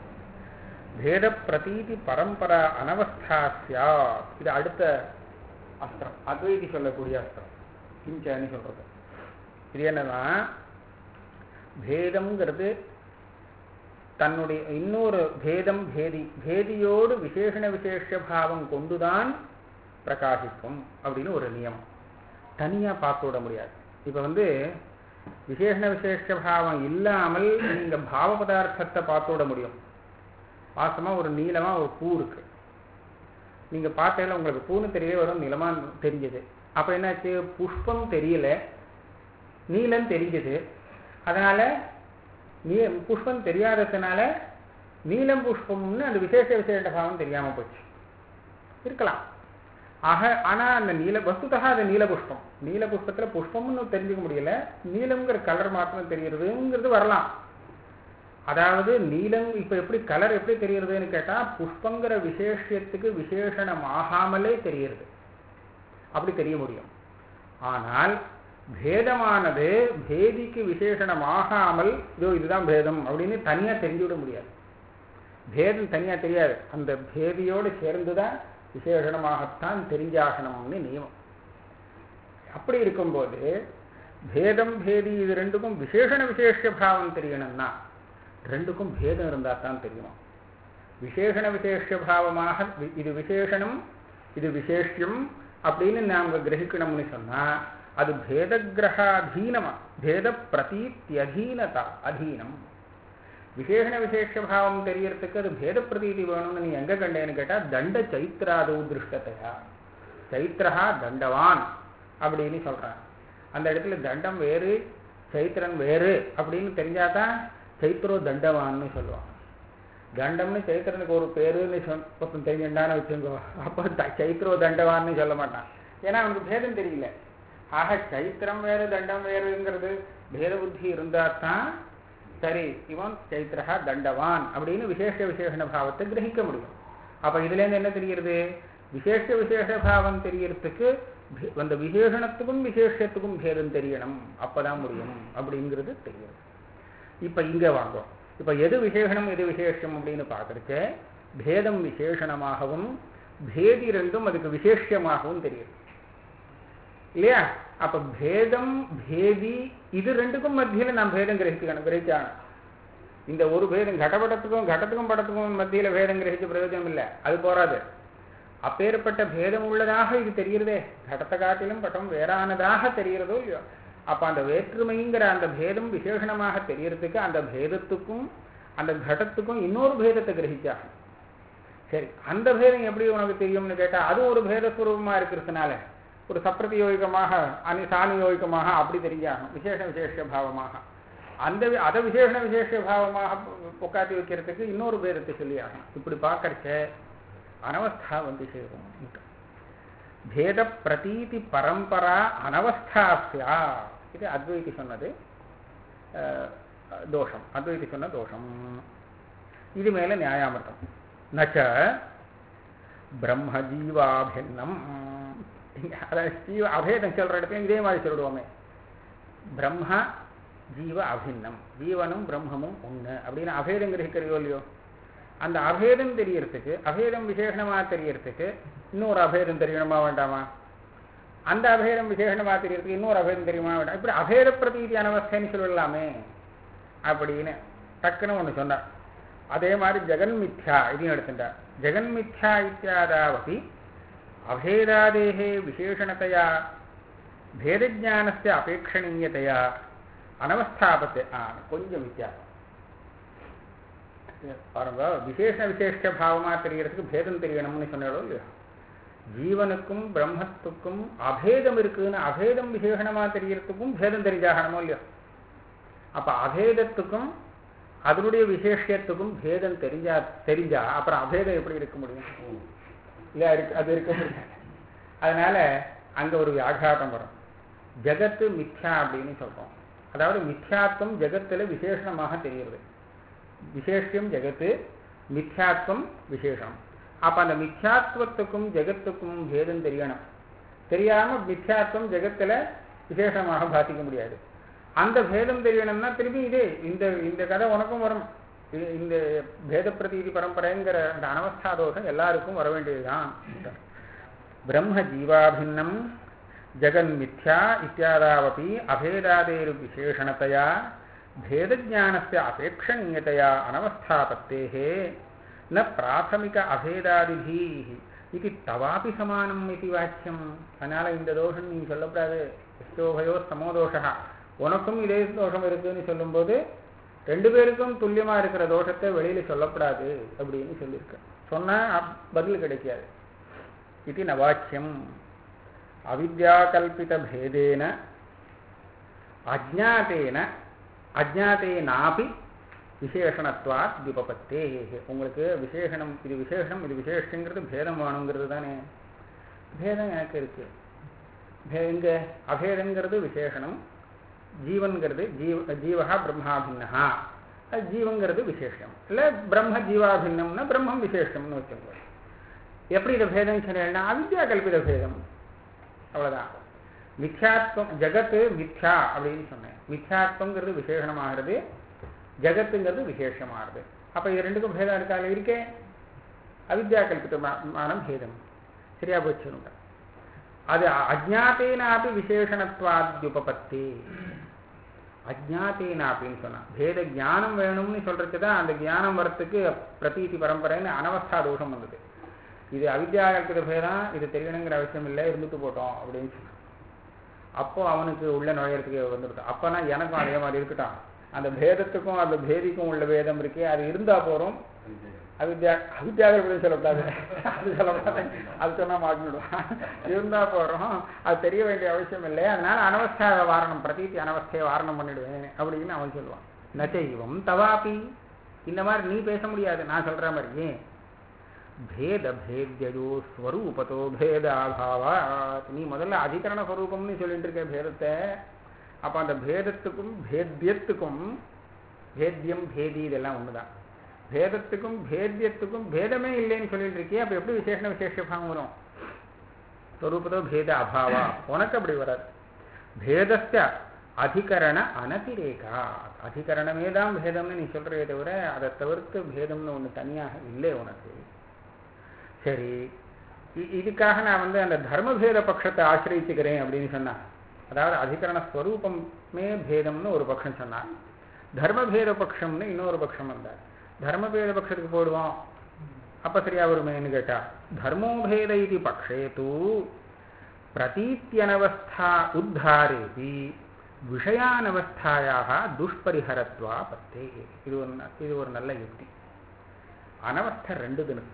பேதப்பிரதீதி பரம்பரா அனவஸ்தா சியாத் இது அடுத்த அஸ்திரம் அத்வைதி சொல்லக்கூடிய அஸ்திரம் கிஞ்சன்னு சொல்றது இது என்னன்னா பேதம்ங்கிறது தன்னுடைய இன்னொரு பேதம் பேதி பேதியோடு விசேஷண விசேஷ பாவம் கொண்டுதான் பிரகாசிக்கும் அப்படின்னு ஒரு நியமம் தனியா பார்த்து விட முடியாது இப்ப வந்து விசேஷண விசேஷ பாவம் இல்லாமல் நீங்க பாவ பதார்த்தத்தை பார்த்து விட முடியும் வாசமா ஒரு நீளமா ஒரு பூ இருக்கு நீங்க பார்த்ததில் உங்களுக்கு பூன்னு தெரியவே வரும் நிலமா தெரிஞ்சது அப்ப என்னாச்சு புஷ்பம் தெரியல நீலம் தெரிஞ்சது அதனால நீ புஷ்பம் தெரியாததுனால நீலம் புஷ்பம்னு அந்த விசேஷ விசேஷ பாவம் தெரியாம போச்சு இருக்கலாம் ஆக ஆனா அந்த நீல வஸ்துதா அது நீல புஷ்பம் நீல புஷ்பத்துல புஷ்பம்னு தெரிஞ்சுக்க முடியல நீலம்ங்கிற கலர் மாத்திரம் தெரிகிறதுங்கிறது வரலாம் அதாவது நீலம் இப்ப எப்படி கலர் எப்படி தெரியுறதுன்னு கேட்டா புஷ்பங்கிற விசேஷத்துக்கு விசேஷணம் ஆகாமலே தெரியுது அப்படி தெரிய முடியும் ஆனால் பேதமானது பேதிக்கு விசேஷணம் ஆகாமல் இதோ இதுதான் பேதம் அப்படின்னு தனியா தெரிஞ்சு விட முடியாது பேதம் தனியா தெரியாது அந்த பேதியோடு சேர்ந்துதான் விசேஷணமாகத்தான் தெரிஞ்சாகணும்னு நியமம் அப்படி இருக்கும்போது பேதம் பேதி இது ரெண்டுக்கும் விசேஷண விசேஷ பாவம் தெரியணும்னா ரெண்டுக்கும் பேதம் இருந்தா தான் தெரியும் விசேஷண விசேஷ பாவமாக இது விசேஷணம் இது விசேஷம் அப்படின்னு நாம கிரகிக்கணும்னு சொன்னா அது பேத கிரகாதீனமா பேத பிரதீத்தியதீனதா அதீனம் விசேஷண விசேஷ பாவம் தெரியறதுக்கு அது பேத பிரதீதி வேணும்னு நீ எங்க கண்டேன்னு கேட்டா தண்ட சைத்ராதோ திருஷ்டத்தையா சைத்ரஹா தண்டவான் அப்படின்னு சொல்றான் அந்த இடத்துல தண்டம் வேறு சைத்திரன் வேறு அப்படின்னு தெரிஞ்சாதான் சைத்ரோ தண்டவான்னு சொல்லுவான் தண்டம்னு சைத்திரனுக்கு ஒரு பேருன்னு சொல் தெரிஞ்சுட்டான்னு வச்சுக்கோ அப்போ சைத்ரோ தண்டவான்னு சொல்ல மாட்டான் ஏன்னா அவனுக்கு பேதம் தெரியல ஆக சைத்திரம் வேறு தண்டம் வேறுங்கிறது பேத புத்தி இருந்தா தான் சரி இவன் சைத்திரஹா தண்டவான் அப்படின்னு விசேஷ விசேஷண பாவத்தை கிரகிக்க முடியும் அப்ப இதுல இருந்து என்ன தெரிகிறது விசேஷ விசேஷ பாவம் தெரியறதுக்கு அந்த விசேஷணத்துக்கும் விசேஷத்துக்கும் பேதம் தெரியணும் அப்பதான் முடியும் அப்படிங்கிறது தெரியும் இப்ப இங்க வாங்கும் இப்ப எது விசேஷனம் எது விசேஷம் அப்படின்னு பார்க்கறச்ச பேதம் விசேஷணமாகவும் பேதி ரெண்டும் அதுக்கு விசேஷமாகவும் தெரியுது இல்லையா அப்ப பேதம் பேதி இது ரெண்டுக்கும் மத்தியில நான் பேதம் கிரகிக்கணும் கிரகிச்சாகணும் இந்த ஒரு பேதம் கடபடத்துக்கும் கடத்துக்கும் படத்துக்கும் மத்தியில பேதம் கிரகிச்ச பிரயோஜனம் இல்லை அது போராது அப்பேற்பட்ட பேதம் உள்ளதாக இது தெரிகிறதே கடத்தை காட்டிலும் பட்டம் வேறானதாக தெரிகிறதோ இல்லையோ அப்ப அந்த வேற்றுமைங்கிற அந்த பேதம் விசேஷணமாக தெரியறதுக்கு அந்த பேதத்துக்கும் அந்த கடத்துக்கும் இன்னொரு பேதத்தை கிரகிச்சாகணும் சரி அந்த பேதம் எப்படி உனக்கு தெரியும்னு கேட்டா அது ஒரு பேதஸ்வரூபமா இருக்கிறதுனால ஒரு சப்பிரதியோகிகமாக அனி சாணியோகிகமாக அப்படி தெரிஞ்சாகணும் விசேஷ விசேஷ பாவமாக அந்த அதை விசேஷ விசேஷ பாவமாக உட்காந்து வைக்கிறதுக்கு இன்னொரு பேதத்தை சொல்லி ஆகணும் இப்படி பார்க்கறச்ச அனவஸ்தா வந்து சேரும் பேத பிரதீதி பரம்பரா அனவஸ்தாஸ்யா இது அத்வைதி சொன்னது தோஷம் அத்வைதி சொன்ன தோஷம் இது மேல நியாயாமிர்தம் நச்ச பிரம்ம ஜீவாபின்னம் அதாவது ஜீவ அபேதம் சொல்ற இடத்துல இதே மாதிரி சொல்லிடுவோமே பிரம்ம ஜீவ அபின்னம் ஜீவனும் பிரம்மமும் ஒண்ணு அப்படின்னு அபேதம் கிரகிக்கிறதோ இல்லையோ அந்த அபேதம் தெரியறதுக்கு அபேதம் விசேஷமா தெரியறதுக்கு இன்னொரு அபேதம் தெரியணுமா வேண்டாமா அந்த அபேதம் விசேஷமா தெரியறதுக்கு இன்னொரு அபேதம் தெரியுமா வேண்டாம் இப்படி அபேத பிரதீதி அனவஸ்தைன்னு சொல்லலாமே அப்படின்னு டக்குன்னு ஒன்று சொன்னார் அதே மாதிரி ஜெகன் மித்யா இதையும் எடுத்துட்டார் ஜெகன் மித்யா இத்தியாதாவது அபேதாதேகே விசேஷணத்தையா பேதஜானஸ்ய அபேட்சணீயத்தையா அனவஸ்தாபத்தை ஆ கொஞ்சம் வித்தியாசம் பாருங்க விசேஷ விசேஷ பாவமா தெரியறதுக்கு பேதம் தெரியணும்னு சொன்னாலும் இல்லையா ஜீவனுக்கும் பிரம்மத்துக்கும் அபேதம் இருக்குன்னு அபேதம் விசேஷணமா தெரியறதுக்கும் பேதம் தெரிஞ்சாகணுமோ இல்லையோ அப்ப அபேதத்துக்கும் அதனுடைய விசேஷத்துக்கும் பேதம் தெரிஞ்சா தெரிஞ்சா அப்புறம் அபேதம் எப்படி இருக்க முடியும் இல்ல இருக்கு அது இருக்க முடியாது அதனால அங்க ஒரு வியாகாரம் வரும் ஜெகத்து மித்யா அப்படின்னு சொல்றோம் அதாவது மித்யாத்வம் ஜெகத்துல விசேஷணமாக தெரிகிறது விசேஷம் ஜெகத்து மித்யாத்வம் விசேஷம் அப்ப அந்த மித்யாத்வத்துக்கும் ஜெகத்துக்கும் பேதம் தெரியணும் தெரியாம மித்யாத்வம் ஜெகத்துல விசேஷமாக பாதிக்க முடியாது அந்த பேதம் தெரியணும்னா திரும்பி இதே இந்த இந்த கதை உனக்கும் வரும் இது- இந்த பேத பிரதீதி பரம்பரைங்கிற அந்த அனவஸ்தா தோஷம் எல்லாருக்கும் வர வேண்டியதுதான் பிரம்ம ஜீவாபின்னம் ஜெகன் மித்யா இத்தியாதாவபி அபேதாதேரு விசேஷணத்தையா भेदज्ञानस्य अपेक्षणीयतया अनवस्थापत्तेः न प्राथमिक अभेदादिभिः இது தவாபி சமானம் இது வாக்கியம் அதனால இந்த தோஷம் நீ சொல்லக்கூடாது எஸ்தோபயோ சமோதோஷா உனக்கும் இதே தோஷம் இருக்குன்னு சொல்லும்போது ரெண்டு பேருக்கும் துல்லியமா இருக்கிற தோஷத்தை வெளியில சொல்லக்கூடாது அப்படின்னு சொல்லியிருக்க சொன்னா அப்- பதில் கிடைக்காது இது நவாக்கியம் அவித்யாகல்பித பேதேன அஜ்ஞாத்தேன அஜ்ஞாத்தேனாபி விசேஷணத்வாத் விபபத்தே உங்களுக்கு விசேஷணம் இது விசேஷம் இது விசேஷங்கிறது பேதம் வேணுங்கிறது தானே பேதம் எனக்கு இருக்கு பே- இங்க அபேதங்கிறது விசேஷணம் ஜீவன்கிறது ஜீவ ஜீவகா பிரம்மாபின்னா அது ஜீவங்கிறது விசேஷம் இல்லை பிரம்ம ஜீவாபின்னம்னா பிரம்மம் விசேஷம்னு வச்சுக்கோங்க எப்படி இது பேதம் சொன்னா அவித்யா கல்பித பேதம் அவ்வளவுதான் மித்யாத்வம் ஜகத்து மித்யா அப்படின்னு சொன்னேன் மித்யாத்வங்கிறது விசேஷமாகிறது ஜகத்துங்கிறது விசேஷமாகிறது அப்ப இது ரெண்டுக்கும் பேதம் இருக்காது இருக்கே அவித்யா கல்பிதமான பேதம் சரியா போச்சு அது அஜாத்தேனாப்பி விசேஷணத்வாத்யுபபத்தி அஜாத்தேனாப்பின்னு சொன்னா பேத ஞானம் வேணும்னு சொல்றதுக்கு தான் அந்த ஞானம் வரத்துக்கு பிரதீதி பரம்பரைன்னு அனவஸ்தா தோஷம் வந்தது இது அவித்யா கல்பித பேதம் இது தெரியணுங்கிற அவசியம் இல்லை இருந்துட்டு போட்டோம் அப்படின்னு சொன்னான் அப்போ அவனுக்கு உள்ள நுழையறதுக்கு வந்துடுது அப்பனா எனக்கும் அதே மாதிரி இருக்கட்டும் அந்த பேதத்துக்கும் அந்த பேதிக்கும் உள்ள வேதம் இருக்கே அது இருந்தா போறோம் அவித்யா அவித்யாகல்பதம் சொல்லக்கூடாது அது சொல்லக்கூடாது அது சொன்னா மாட்டிடுவான் இருந்தா போறோம் அது தெரிய வேண்டிய அவசியம் இல்லை அதனால அனவஸ்தா வாரணம் பிரதீத்தி அனவஸ்தையை வாரணம் பண்ணிடுவேன் அப்படின்னு அவன் சொல்லுவான் நச்சைவம் தவாபி இந்த மாதிரி நீ பேச முடியாது நான் சொல்ற மாதிரி ஏன் பேத பேத்யோ ஸ்வரூபத்தோ பேதாபாவா நீ முதல்ல அதிகரண ஸ்வரூபம்னு சொல்லிட்டு இருக்க பேதத்தை அப்ப அந்த பேதத்துக்கும் பேத்தியத்துக்கும் பேத்தியம் பேதி இதெல்லாம் ஒண்ணுதான் பேதத்துக்கும் பேத்தியத்துக்கும் பேதமே இல்லைன்னு சொல்லிட்டு இருக்கியே அப்ப எப்படி விசேஷ விசேஷபாவம் வரும் ஸ்வரூபத்தோ பேத அபாவா உனக்கு அப்படி வராது பேதஸ்ய அதிகரண அனதிரேகா அதிகரணமே தான் பேதம்னு நீ சொல்றதே தவிர அதை தவிர்த்து பேதம்னு ஒண்ணு தனியாக இல்லை உனக்கு சரி இ- இதுக்காக நான் வந்து அந்த தர்மபேத பட்சத்தை ஆசிரியிச்சுக்கிறேன் அப்படின்னு சொன்னான் அதாவது அதிகரண ஸ்வரூபமே பேதம்னு ஒரு பட்சம் சொன்னான் தர்மபேத பட்சம்னு இன்னொரு பட்சம் வந்தார் தர்மபேத பட்சத்துக்கு போடுவோம் அப்ப சரியா வருமேன்னு கேட்டா தர்மோபேத இது பக்ஷே தூ பிரதீத்தியனவஸ்தா உத்தாரேபி விஷயானவஸ்தாயாக துஷ்பரிஹரத்வா பத்தே இது ஒரு ந- இது ஒரு நல்ல யுக்தி அனவஸ்தை ரெண்டு தினத்து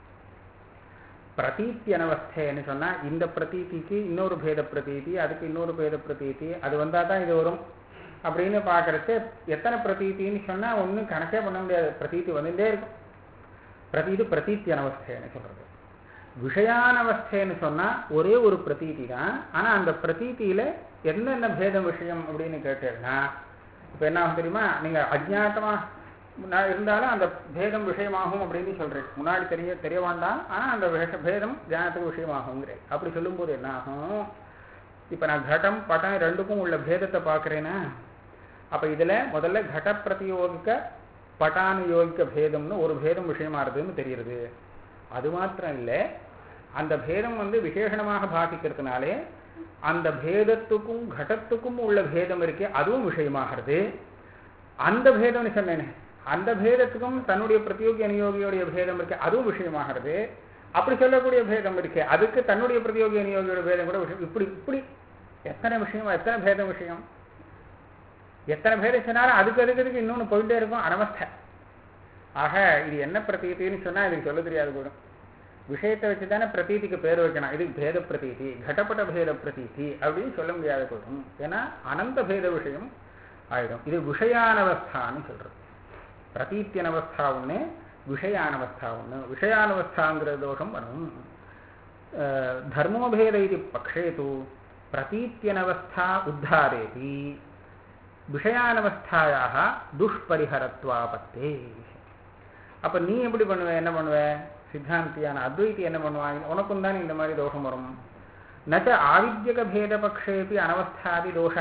பிரதீத்தி அனவஸ்தைன்னு சொன்னா இந்த பிரதீதிக்கு இன்னொரு பேத பிரதீதி அதுக்கு இன்னொரு பேத பிரதீதி அது வந்தா தான் இது வரும் அப்படின்னு பார்க்கறச்சு எத்தனை பிரதீத்தின்னு சொன்னா ஒண்ணும் கணக்கே பண்ண முடியாது பிரதீதி வந்துட்டே இருக்கும் பிரதீதி பிரதீத்தி அனவஸ்தைன்னு சொல்றது விஷயானவஸ்தைன்னு சொன்னா ஒரே ஒரு பிரதீதி தான் ஆனா அந்த பிரதீதியில என்னென்ன பேதம் விஷயம் அப்படின்னு கேட்டேன்னா இப்ப என்ன ஆகும் தெரியுமா நீங்க அஜ்ஞாத்தமா முன்னா- இருந்தாலும் அந்த பேதம் விஷயமாகும் அப்படின்னு சொல்றேன் முன்னாடி தெரிய தெரிய வேண்டாம் ஆனா அந்த விஷ பேதம் தியானத்துக்கு விஷயமாகுங்கிறேன் அப்படி சொல்லும்போது என்ன ஆகும் இப்ப நான் கடம் படம் ரெண்டுக்கும் உள்ள பேதத்தை பார்க்கறேன்னா அப்ப இதுல முதல்ல கட பிரதியோகிக்க பட்டானுயோகிக்க பேதம்னு ஒரு பேதம் விஷயமாறுதுன்னு தெரியுது அது மாத்திரம் இல்லை அந்த பேதம் வந்து விசேஷணமாக பாதிக்கிறதுனாலே அந்த பேதத்துக்கும் கடத்துக்கும் உள்ள பேதம் இருக்கே அதுவும் விஷயமாகிறது அந்த பேதம்னு சொன்னேனே அந்த பேதத்துக்கும் தன்னுடைய பிரதியோகி அநியோகியோடைய பேதம் இருக்கு அதுவும் விஷயமாகிறது அப்படி சொல்லக்கூடிய பேதம் இருக்கு அதுக்கு தன்னுடைய பிரதியோகி அநியோகியோட பேதம் கூட விஷயம் இப்படி இப்படி எத்தனை விஷயம் எத்தனை பேதம் விஷயம் எத்தனை பேர் சொன்னாலும் அதுக்கு அதுக்கு அதுக்கு இன்னொன்று போயிட்டே இருக்கும் அனவஸ்தை ஆக இது என்ன பிரதீதின்னு சொன்னா இதுக்கு சொல்ல தெரியாது போடும் விஷயத்தை வச்சு தானே பிரதீதிக்கு பேர் வைக்கணும் இது பேத பிரதீதி கடப்பட்ட பேத பிரதீதி அப்படின்னு சொல்ல முடியாத போதும் ஏன்னா அனந்த பேத விஷயம் ஆயிடும் இது விஷயானவஸ்தான்னு சொல்றது பிரதீத்தியனவஸ்தா ஒன்று விஷயானவஸ்தா ஒன்று விஷயானவஸ்தாங்கிற தோஷம் வரும் தர்மோபேத இது பக்ஷே தூ பிரதீத்தியனவஸ்தா உத்தாரேதி விஷயானவஸ்தாயாக துஷ்பரிஹரத்வாபத்தே அப்ப நீ எப்படி பண்ணுவ என்ன பண்ணுவ சித்தாந்தியான அத்வைத்தி என்ன பண்ணுவான் உனக்கும் தான் இந்த மாதிரி தோஷம் வரும் நச்ச ஆவித்யக பேத பக்ஷேபி அனவஸ்தாதி தோஷ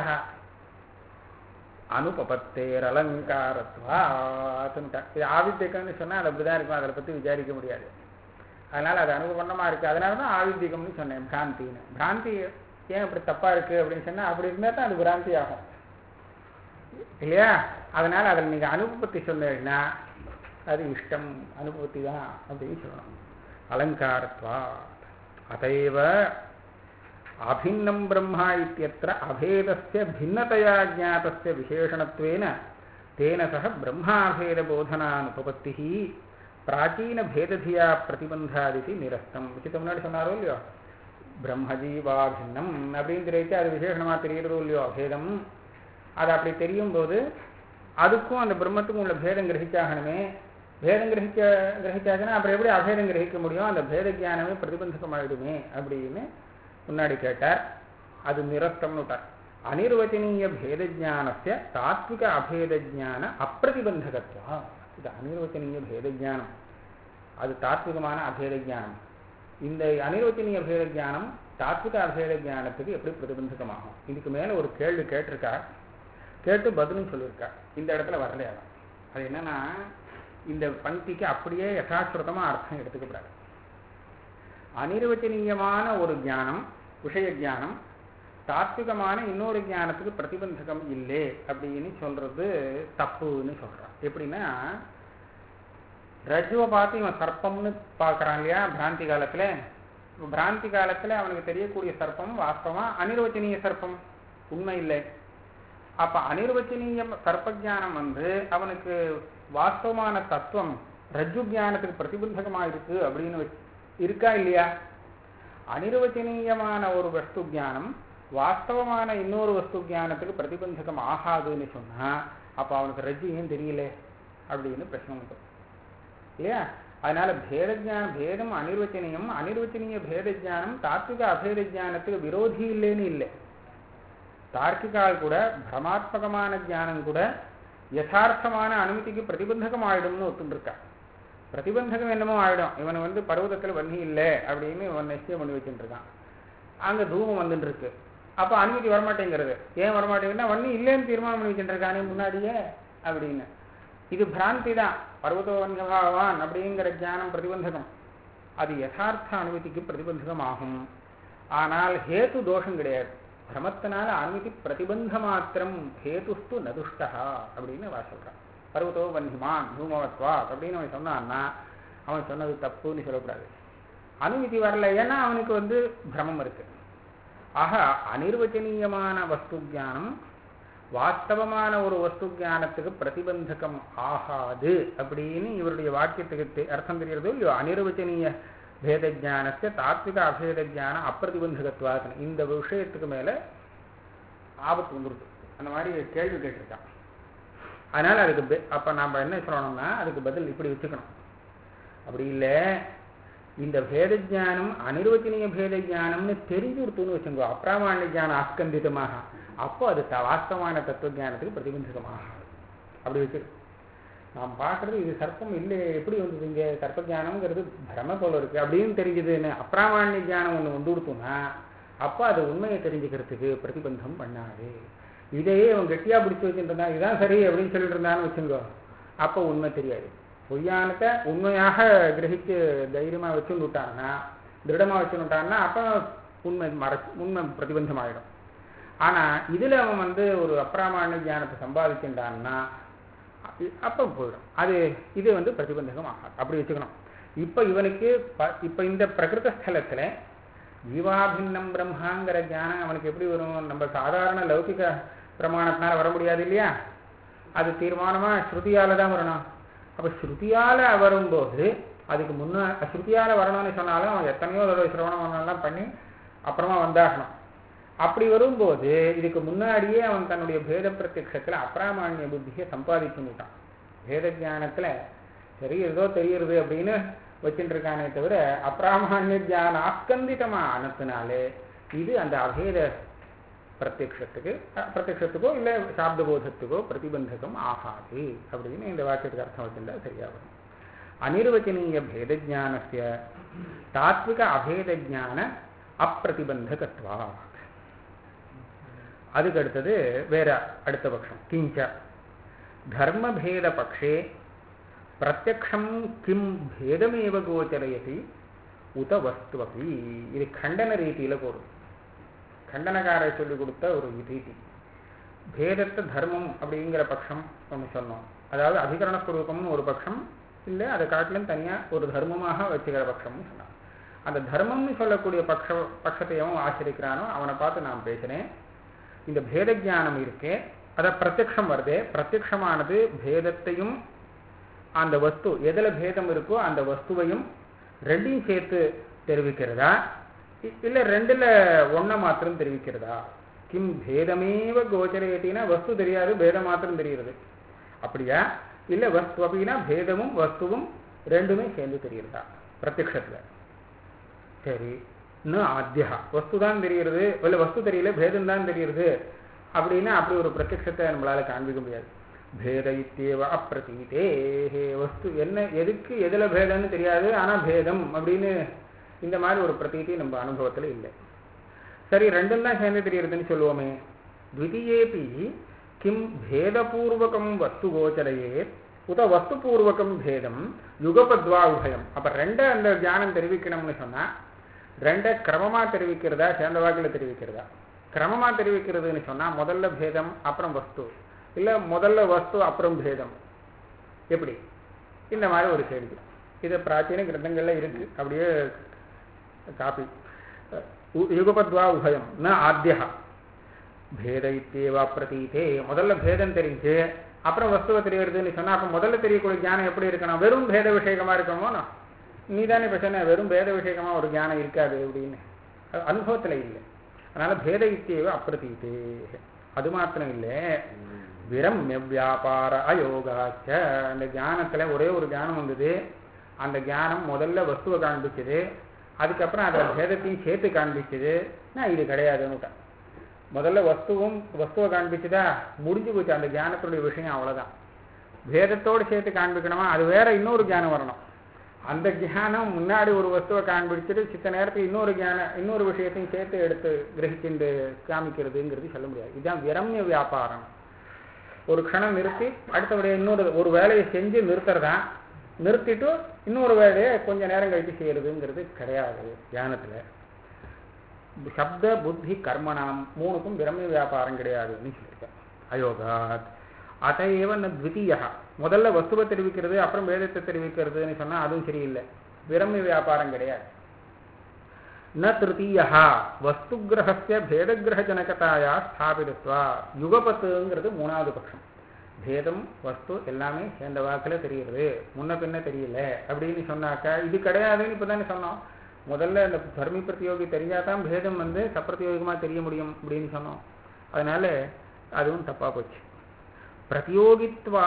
அனுபபத்தேர் அலங்காரத்வாத்துன்ட்டா இது ஆவித்தியக்கம்னு சொன்னா அது அப்படிதான் இருக்கும் அதை பத்தி விசாரிக்க முடியாது அதனால அது அனுபவமா இருக்கு அதனால தான் ஆவித்தியகம்னு சொன்னேன் பிராந்தின்னு பிராந்தி ஏன் இப்படி தப்பா இருக்கு அப்படின்னு சொன்னா அப்படி இருந்தா தான் அது பிராந்தி ஆகும் இல்லையா அதனால அதில் நீங்க அனுபவத்தை சொன்னீங்கன்னா அது இஷ்டம் அனுபவத்தி தான் அப்படின்னு சொல்லணும் அலங்காரத்வா அதைவ அபின்னம் பிரம்மா இத்தியத்திர அபேதஸ்ய பின்னதயா ஜாதஸ்ய விசேஷணத்வேன தேன சக பிரம்மாபேதபோதனானுபபத்தி பிராச்சீன பேததியா பிரதிபந்தாதிதி நிரஸ்தம் விஷயத்தை முன்னாடி சொன்னாரோ இல்லையோ பிரம்மஜீவாபின்னம் அப்படின்னு தெரிவித்து அது விசேஷணமா தெரிகிறதோ இல்லையோ அபேதம் அது அப்படி தெரியும் போது அதுக்கும் அந்த பிரம்மத்துக்கும் உள்ள பேதம் கிரகிச்சாகணுமே பேதம் கிரகிக்க கிரகிச்சாச்சுன்னா அப்புறம் எப்படி அபேதம் கிரகிக்க முடியும் அந்த பேத ஜானமே பிரதிபந்தகமாயிடுமே அப்படின்னு முன்னாடி கேட்டார் அது நிரஸ்தம்னு விட்டார் அனிர்வச்சனீய பேத ஜானஸ்ய தாத்விக அபேத ஜான அப்பிரதிபந்தகத்வா இது அனிர்வச்சனீய பேத ஜானம் அது தாத்விகமான அபேத ஜானம் இந்த அனிர்வச்சனீய பேத ஜானம் தாத்விக அபேத ஜானத்துக்கு எப்படி பிரதிபந்தகமாகும் இதுக்கு மேல ஒரு கேள்வி கேட்டிருக்கார் கேட்டு பதிலும் சொல்லியிருக்கார் இந்த இடத்துல வரலையா அது என்னன்னா இந்த பங்கிக்கு அப்படியே யதாஸ்ருதமா அர்த்தம் எடுத்துக்கப்படாது அனிர்வச்சனீயமான ஒரு ஞானம் விஷய ஞானம் தாத்விகமான இன்னொரு ஞானத்துக்கு பிரதிபந்தகம் இல்லை அப்படின்னு சொல்றது தப்புன்னு சொல்றான் எப்படின்னா ரஜுவை பார்த்து இவன் சர்ப்பம்னு பார்க்கறான் இல்லையா பிராந்தி காலத்துல பிராந்தி காலத்துல அவனுக்கு தெரியக்கூடிய சர்ப்பம் வாஸ்தவமா அனிர்வச்சனீய சர்ப்பம் உண்மை இல்லை அப்ப அனிர்வச்சனீய சர்ப்பஜானம் வந்து அவனுக்கு வாஸ்தவமான தத்துவம் ரஜ்ஜு ஜானத்துக்கு பிரதிபந்தகமா இருக்கு அப்படின்னு இருக்கா இல்லையா அனிர்வச்சனீயமான ஒரு வஸ்து ஜானம் வாஸ்தவமான இன்னொரு வஸ்து ஜானத்துக்கு பிரதிபந்தகம் ஆகாதுன்னு சொன்னா அப்ப அவனுக்கு ரஜ்ஜு ஏன் தெரியல அப்படின்னு பிரச்சனை வந்துடும் இல்லையா அதனால பேத ஜான பேதம் அனிர்வச்சனீயம் அனிர்வச்சனீய பேத ஜானம் தாத்விக அபேத ஜானத்துக்கு விரோதி இல்லைன்னு இல்லை தார்க்கிகால் கூட பிரமாத்மகமான ஜானம் கூட யதார்த்தமான அனுமதிக்கு பிரதிபந்தகம் ஆயிடும்னு ஒத்துருக்கா பிரதிபந்தகம் என்னமோ ஆயிடும் இவன் வந்து பர்வதத்தில் வன்னி இல்லை அப்படின்னு இவன் நிச்சயம் பண்ணி வச்சுட்டு இருக்கான் அங்க தூமம் வந்துட்டு இருக்கு அப்ப அனுமதி வரமாட்டேங்கிறது ஏன் வரமாட்டேங்குதுன்னா வன்னி இல்லைன்னு தீர்மானம் பண்ணி வச்சுட்டு இருக்கானே முன்னாடியே அப்படின்னு இது பிராந்தி தான் பர்வதோன்கவான் அப்படிங்கிற ஜானம் பிரதிபந்தகம் அது யதார்த்த அனுமதிக்கு பிரதிபந்தகம் ஆகும் ஆனால் ஹேத்து தோஷம் கிடையாது பிரமத்தினால அனுமதி பிரதிபந்த மாத்திரம் ஹேதுஸ்து நதுஷ்டா அப்படின்னு வா சொல்றான் பர்வதோ வன்னிமான் தூமவத்வா அப்படின்னு அவன் சொன்னான்னா அவன் சொன்னது தப்புன்னு சொல்லக்கூடாது அனுமதி வரல ஏன்னா அவனுக்கு வந்து பிரமம் இருக்கு ஆக அனிர்வச்சனீயமான வஸ்து ஜானம் வாஸ்தவமான ஒரு வஸ்து ஜானத்துக்கு பிரதிபந்தகம் ஆகாது அப்படின்னு இவருடைய வாக்கியத்துக்கு அர்த்தம் தெரிகிறது இல்லையோ அனிர்வச்சனீய பேத ஜானத்தை தாத்விக அபேத ஜான அப்பிரதிபந்தகத்துவாக இந்த விஷயத்துக்கு மேல ஆபத்து வந்துருது அந்த மாதிரி கேள்வி கேட்டிருக்கான் அதனால அதுக்கு அப்ப நாம என்ன சொல்லணும்னா அதுக்கு பதில் இப்படி வச்சுக்கணும் அப்படி இல்லை இந்த பேத ஜானம் அனிர்வச்சனீய பேத ஜானம்னு தெரிஞ்சுடுத்துன்னு வச்சுக்கோ அப்பிராமாண்ய ஜானம் ஆஸ்கந்திதமாக அப்போ அது வாஸ்தவமான தத்துவ ஜானத்துக்கு பிரதிபந்தகமாக அப்படி வச்சு நாம் பார்க்கறது இது சர்ப்பம் இல்லை எப்படி வந்தது இங்கே சர்ப்ப ஜானம்ங்கிறது பிரம போல இருக்கு அப்படின்னு தெரிஞ்சதுன்னு அப்பிராமாண்ய ஜானம் ஒன்று வந்து கொடுத்தோம்னா அப்போ அது உண்மையை தெரிஞ்சுக்கிறதுக்கு பிரதிபந்தம் பண்ணாது இதையே அவன் கெட்டியா பிடிச்சி வச்சுட்டு இருந்தான் இதுதான் சரி அப்படின்னு சொல்லிட்டு இருந்தான்னு வச்சுங்கோ அப்போ உண்மை தெரியாது பொய்யானத்தை உண்மையாக கிரகிச்சு தைரியமா வச்சுன்னு விட்டான்னா திருடமா வச்சுன்னு விட்டான்னா அப்போ உண்மை மற உண்மை பிரதிபந்தம் ஆயிடும் ஆனா இதுல அவன் வந்து ஒரு அப்பிராமாண்ய ஜானத்தை சம்பாதிச்சுட்டான்னா அப்போ போயிடும் அது இது வந்து பிரதிபந்தகம் ஆகாது அப்படி வச்சுக்கணும் இப்போ இவனுக்கு இப்போ இந்த பிரகிருத ஸ்தலத்தில் ஜீவாபின்னம் பிரம்மாங்கிற ஞானம் அவனுக்கு எப்படி வரும் நம்ம சாதாரண லௌகிக பிரமாணத்தினால வர முடியாது இல்லையா அது தீர்மானமா ஸ்ருதியால தான் வரணும் அப்ப ஸ்ருதியால வரும்போது அதுக்கு முன்ன ஸ்ருதியால வரணும்னு சொன்னாலும் அவன் எத்தனையோ தடவை சிரவணம் எல்லாம் பண்ணி அப்புறமா வந்தாகணும் அப்படி வரும்போது இதுக்கு முன்னாடியே அவன் தன்னுடைய பேத பிரத்யக்ஷத்துல அப்ராமான்ய புத்தியை சம்பாதிச்சுட்டான் பேத ஞானத்துல சரி ஏதோ தெரியுறது அப்படின்னு வச்சுட்டு இருக்கானே தவிர அப்ராமான்ய ஜான ஆஸ்கந்திதமா ஆனத்தினாலே இது அந்த அபேத பிரத்யக்ஷத்துக்கு அஹ், பிரத்யக்ஷத்துக்கோ இல்லை சாப்த போதத்துக்கோ பிரதிபந்தகம் ஆகாது அப்படின்னு இந்த வாக்கியத்துக்கு அர்த்தம் வச்சுட்டா சரியா வரும் அனிர்வச்சனீய பேதஜானஸ்ய தாத்விக அபேதஜான அப்பிரதிபந்தகத்வா அதுக்கு அடுத்தது வேற அடுத்த பட்சம் கிஞ்ச தர்மபேத பக்ஷே பிரத்யக்ஷம் கிம் பேதமேவ கோச்சரயதி உத வஸ்துவபி இது கண்டன ரீதியில போடும் கண்டனக்காரர் சொல்லிக் கொடுத்த ஒரு ரீதி பேதத்தை தர்மம் அப்படிங்கிற பட்சம் ஒன்று சொன்னோம் அதாவது அதிகரணஸ்வரூபம்னு ஒரு பட்சம் இல்லை அதை காட்டிலும் தனியாக ஒரு தர்மமாக வச்சுக்கிற பட்சம்னு சொன்னான் அந்த தர்மம்னு சொல்லக்கூடிய பட்ச பட்சத்தை எவன் ஆசிரிக்கிறானோ அவனை பார்த்து நான் பேசுகிறேன் இந்த பேத ஞானம் இருக்கே அதை பிரத்யக்ஷம் வருதே பிரத்யக்ஷமானது பேதத்தையும் அந்த வஸ்து எதுல பேதம் இருக்கோ அந்த வஸ்துவையும் ரெண்டையும் சேர்த்து தெரிவிக்கிறதா இ- இல்ல ரெண்டுல ஒண்ண மாத்திரம் தெரிவிக்கிறதா கிம் பேதமேவ கோச்சரேட்டினா வஸ்து தெரியாது பேதம் மாத்திரம் தெரிகிறது அப்படியா இல்ல வஸ்து அப்படின்னா பேதமும் வஸ்துவும் ரெண்டுமே சேர்ந்து தெரிகிறதா பிரத்யக்ஷத்துல சரி இன்னும் ஆத்தியா வஸ்து தான் தெரிகிறது இல்ல வஸ்து தெரியல பேதம் தான் தெரிகிறது அப்படின்னா அப்படி ஒரு பிரத்யக்ஷத்தை நம்மளால காண்பிக்க முடியாது பேத இத்தியவ அப்பிரதீதே வஸ்து என்ன எதுக்கு எதுல பேதம்னு தெரியாது ஆனா பேதம் அப்படின்னு இந்த மாதிரி ஒரு பிரதீதி நம்ம அனுபவத்துல இல்லை சரி ரெண்டும் தான் சேர்ந்து தெரியறதுன்னு சொல்லுவோமே த்விதீயேபி கிம் பேதபூர்வகம் வஸ்து கோச்சரையே உத வஸ்துபூர்வகம் பேதம் யுகபத்வா உபயம் அப்ப ரெண்ட அந்த ஞானம் தெரிவிக்கணும்னு சொன்னா ரெண்ட கிரமமா தெரிவிக்கிறதா சேர்ந்த வாக்கில் தெரிவிக்கிறதா கிரமமா தெரிவிக்கிறதுன்னு சொன்னா முதல்ல பேதம் அப்புறம் வஸ்து இல்ல முதல்ல வஸ்து அப்புறம் பேதம் எப்படி இந்த மாதிரி ஒரு கேள்வி இது பிராச்சீன கிரந்தங்கள்ல இருக்கு அப்படியே காப்பி உ- யுகபத்வா உபயம் ந ஆத்தியா பேத இத்தியவா பிரதீதே முதல்ல பேதம் தெரிஞ்சு அப்புறம் வஸ்துவை தெரியறதுன்னு சொன்னா அப்ப முதல்ல தெரியக்கூடிய ஞானம் எப்படி இருக்கணும் வெறும் பேத விஷயமா இருக்கணுமோ நீ தானே இப்ப சொன்ன வெறும் பேத விஷயமா ஒரு ஞானம் இருக்காது அப்படின்னு அது அனுபவத்துல இல்லை அதனால பேத இத்தியவ அப்பிரதீதே அது மாத்திரம் இல்லை விரம்ய வியாபார அயோகாச்ச அந்த ஞானத்துல ஒரே ஒரு ஞானம் வந்தது அந்த ஞானம் முதல்ல வஸ்துவை காண்பிச்சது அதுக்கப்புறம் அதை பேதத்தையும் சேர்த்து காண்பிச்சது நான் இது கிடையாதுன்னு முதல்ல வஸ்துவும் வஸ்துவை காண்பிச்சுதா முடிஞ்சு போச்சு அந்த ஞானத்தினுடைய விஷயம் அவ்வளவுதான் வேதத்தோடு சேர்த்து காண்பிக்கணுமா அது வேற இன்னொரு ஞானம் வரணும் அந்த ஞானம் முன்னாடி ஒரு வஸ்துவை காண்பிச்சுட்டு சித்த நேரத்துக்கு இன்னொரு ஞானம் இன்னொரு விஷயத்தையும் சேர்த்து எடுத்து கிரகிச்சுண்டு காமிக்கிறதுங்கிறது சொல்ல முடியாது இதுதான் விரம்ய வியாபாரம் ஒரு க்ஷணம் நிறுத்தி அடுத்தபடியாக இன்னொரு ஒரு வேலையை செஞ்சு நிறுத்துறதா நிறுத்திட்டு இன்னொரு வேலையை கொஞ்ச நேரம் கழித்து செய்யறதுங்கிறது கிடையாது தியானத்துல சப்த புத்தி கர்மணாம் மூணுக்கும் பிரம்ம வியாபாரம் கிடையாதுன்னு சொல்லியிருக்கேன் அயோகாத் அதையேவ ந த்விதீயா முதல்ல வஸ்துவை தெரிவிக்கிறது அப்புறம் வேதத்தை தெரிவிக்கிறதுன்னு சொன்னா அதுவும் சரியில்லை பிரம்ம வியாபாரம் கிடையாது ந திருத்தீயா வஸ்து கிரகஸ்ய பேதகிரக ஜனகதாயா ஸ்தாபிதத்வா யுகபத்துங்கிறது மூணாவது பட்சம் பேதம் வஸ்து எல்லாமே சேர்ந்த வாக்கில் தெரியுது முன்ன பின்ன தெரியல அப்படின்னு சொன்னாக்கா இது கிடையாதுன்னு இப்பதானே சொன்னோம் முதல்ல இந்த தர்மி பிரத்தியோகி தெரிஞ்சாதான் பேதம் வந்து சப்பிரத்தியோகமா தெரிய முடியும் அப்படின்னு சொன்னோம் அதனால அதுவும் தப்பா போச்சு பிரதியோகித்வா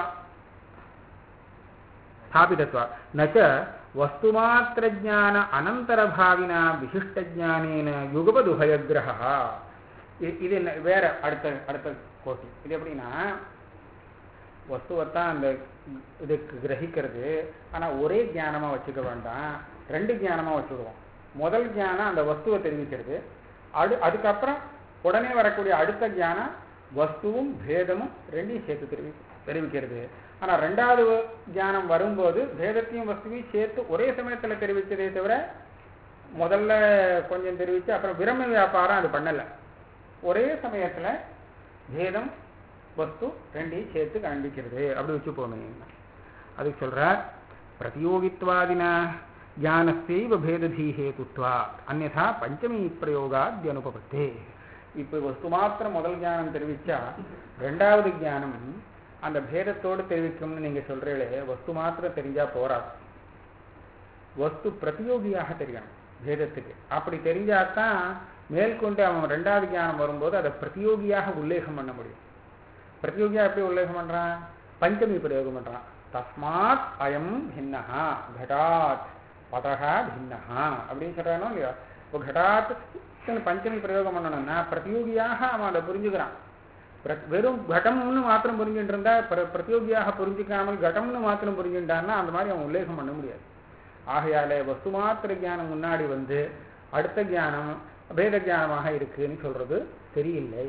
ஸ்தாபிதத்வா நச்ச வஸ்துமாத்திரஜான அனந்தரபாவினா விசிஷ்டஜானேன யுகபதுபயகிரகா இது என்ன வேற அடுத்த அடுத்த கோட்டி இது எப்படின்னா வஸ்துவைத்தான் அந்த இதுக்கு கிரகிக்கிறது ஆனா ஒரே ஞானமா வச்சுக்க வேண்டாம் ரெண்டு ஞானமா வச்சுடுவோம் முதல் ஞானம் அந்த வஸ்துவை தெரிவிக்கிறது அடு அதுக்கப்புறம் உடனே வரக்கூடிய அடுத்த ஞானம் வஸ்துவும் பேதமும் ரெண்டையும் சேர்த்து தெரிவி தெரிவிக்கிறது ஆனா ரெண்டாவது ஞானம் வரும்போது பேதத்தையும் வஸ்துவையும் சேர்த்து ஒரே சமயத்துல தெரிவிச்சதே தவிர முதல்ல கொஞ்சம் தெரிவிச்சு அப்புறம் விரம வியாபாரம் அது பண்ணல ஒரே சமயத்துல பேதம் வஸ்து ரெண்டையும் சேர்த்து காண்பிக்கிறது அப்படி வச்சு போமே அதுக்கு சொல்றார் பிரதியோகித்வாதினா ஞானஸ்யைவ பேததீ ஹேதுத்வா அந்நதா பஞ்சமி பிரயோகாத் அனுபவத்தே இப்போ வஸ்து மாத்திரம் முதல் ஞானம் தெரிவிச்சா ரெண்டாவது ஞானம் அந்த பேதத்தோடு தெரிவிக்கும்னு நீங்க சொல்றீங்களே வஸ்து மாத்திரம் தெரிஞ்சா போராது வஸ்து பிரதியோகியாக தெரியணும் பேதத்துக்கு அப்படி தெரிஞ்சாதான் மேற்கொண்டு அவன் ரெண்டாவது ஞானம் வரும்போது அதை பிரதியோகியாக உல்லேகம் பண்ண முடியும் பிரதியோகியா எப்படி உல்லேகம் பண்றான் பஞ்சமி பிரயோகம் பண்றான் தஸ்மாத் அயம் பின்னஹா கடாத் பதகா பின்னஹா அப்படின்னு சொல்றானோ இல்லையா இப்போ கடாத் பஞ்சமி பிரயோகம் பண்ணணும்னா பிரதியோகியாக அவன் அதை புரிஞ்சுக்கிறான் பிர- வெறும் கடம்னு மாத்திரம் புரிஞ்சுட்டு இருந்தா பிர- பிரதியோகியாக புரிஞ்சுக்காமல் கடம்னு மாத்திரம் புரிஞ்சுட்டான்னா அந்த மாதிரி அவன் உல்லேகம் பண்ண முடியாது ஆகையால வஸ்து மாத்திர ஞானம் முன்னாடி வந்து அடுத்த ஞானம் பேத ஞானமாக இருக்குன்னு சொல்றது சரியில்லை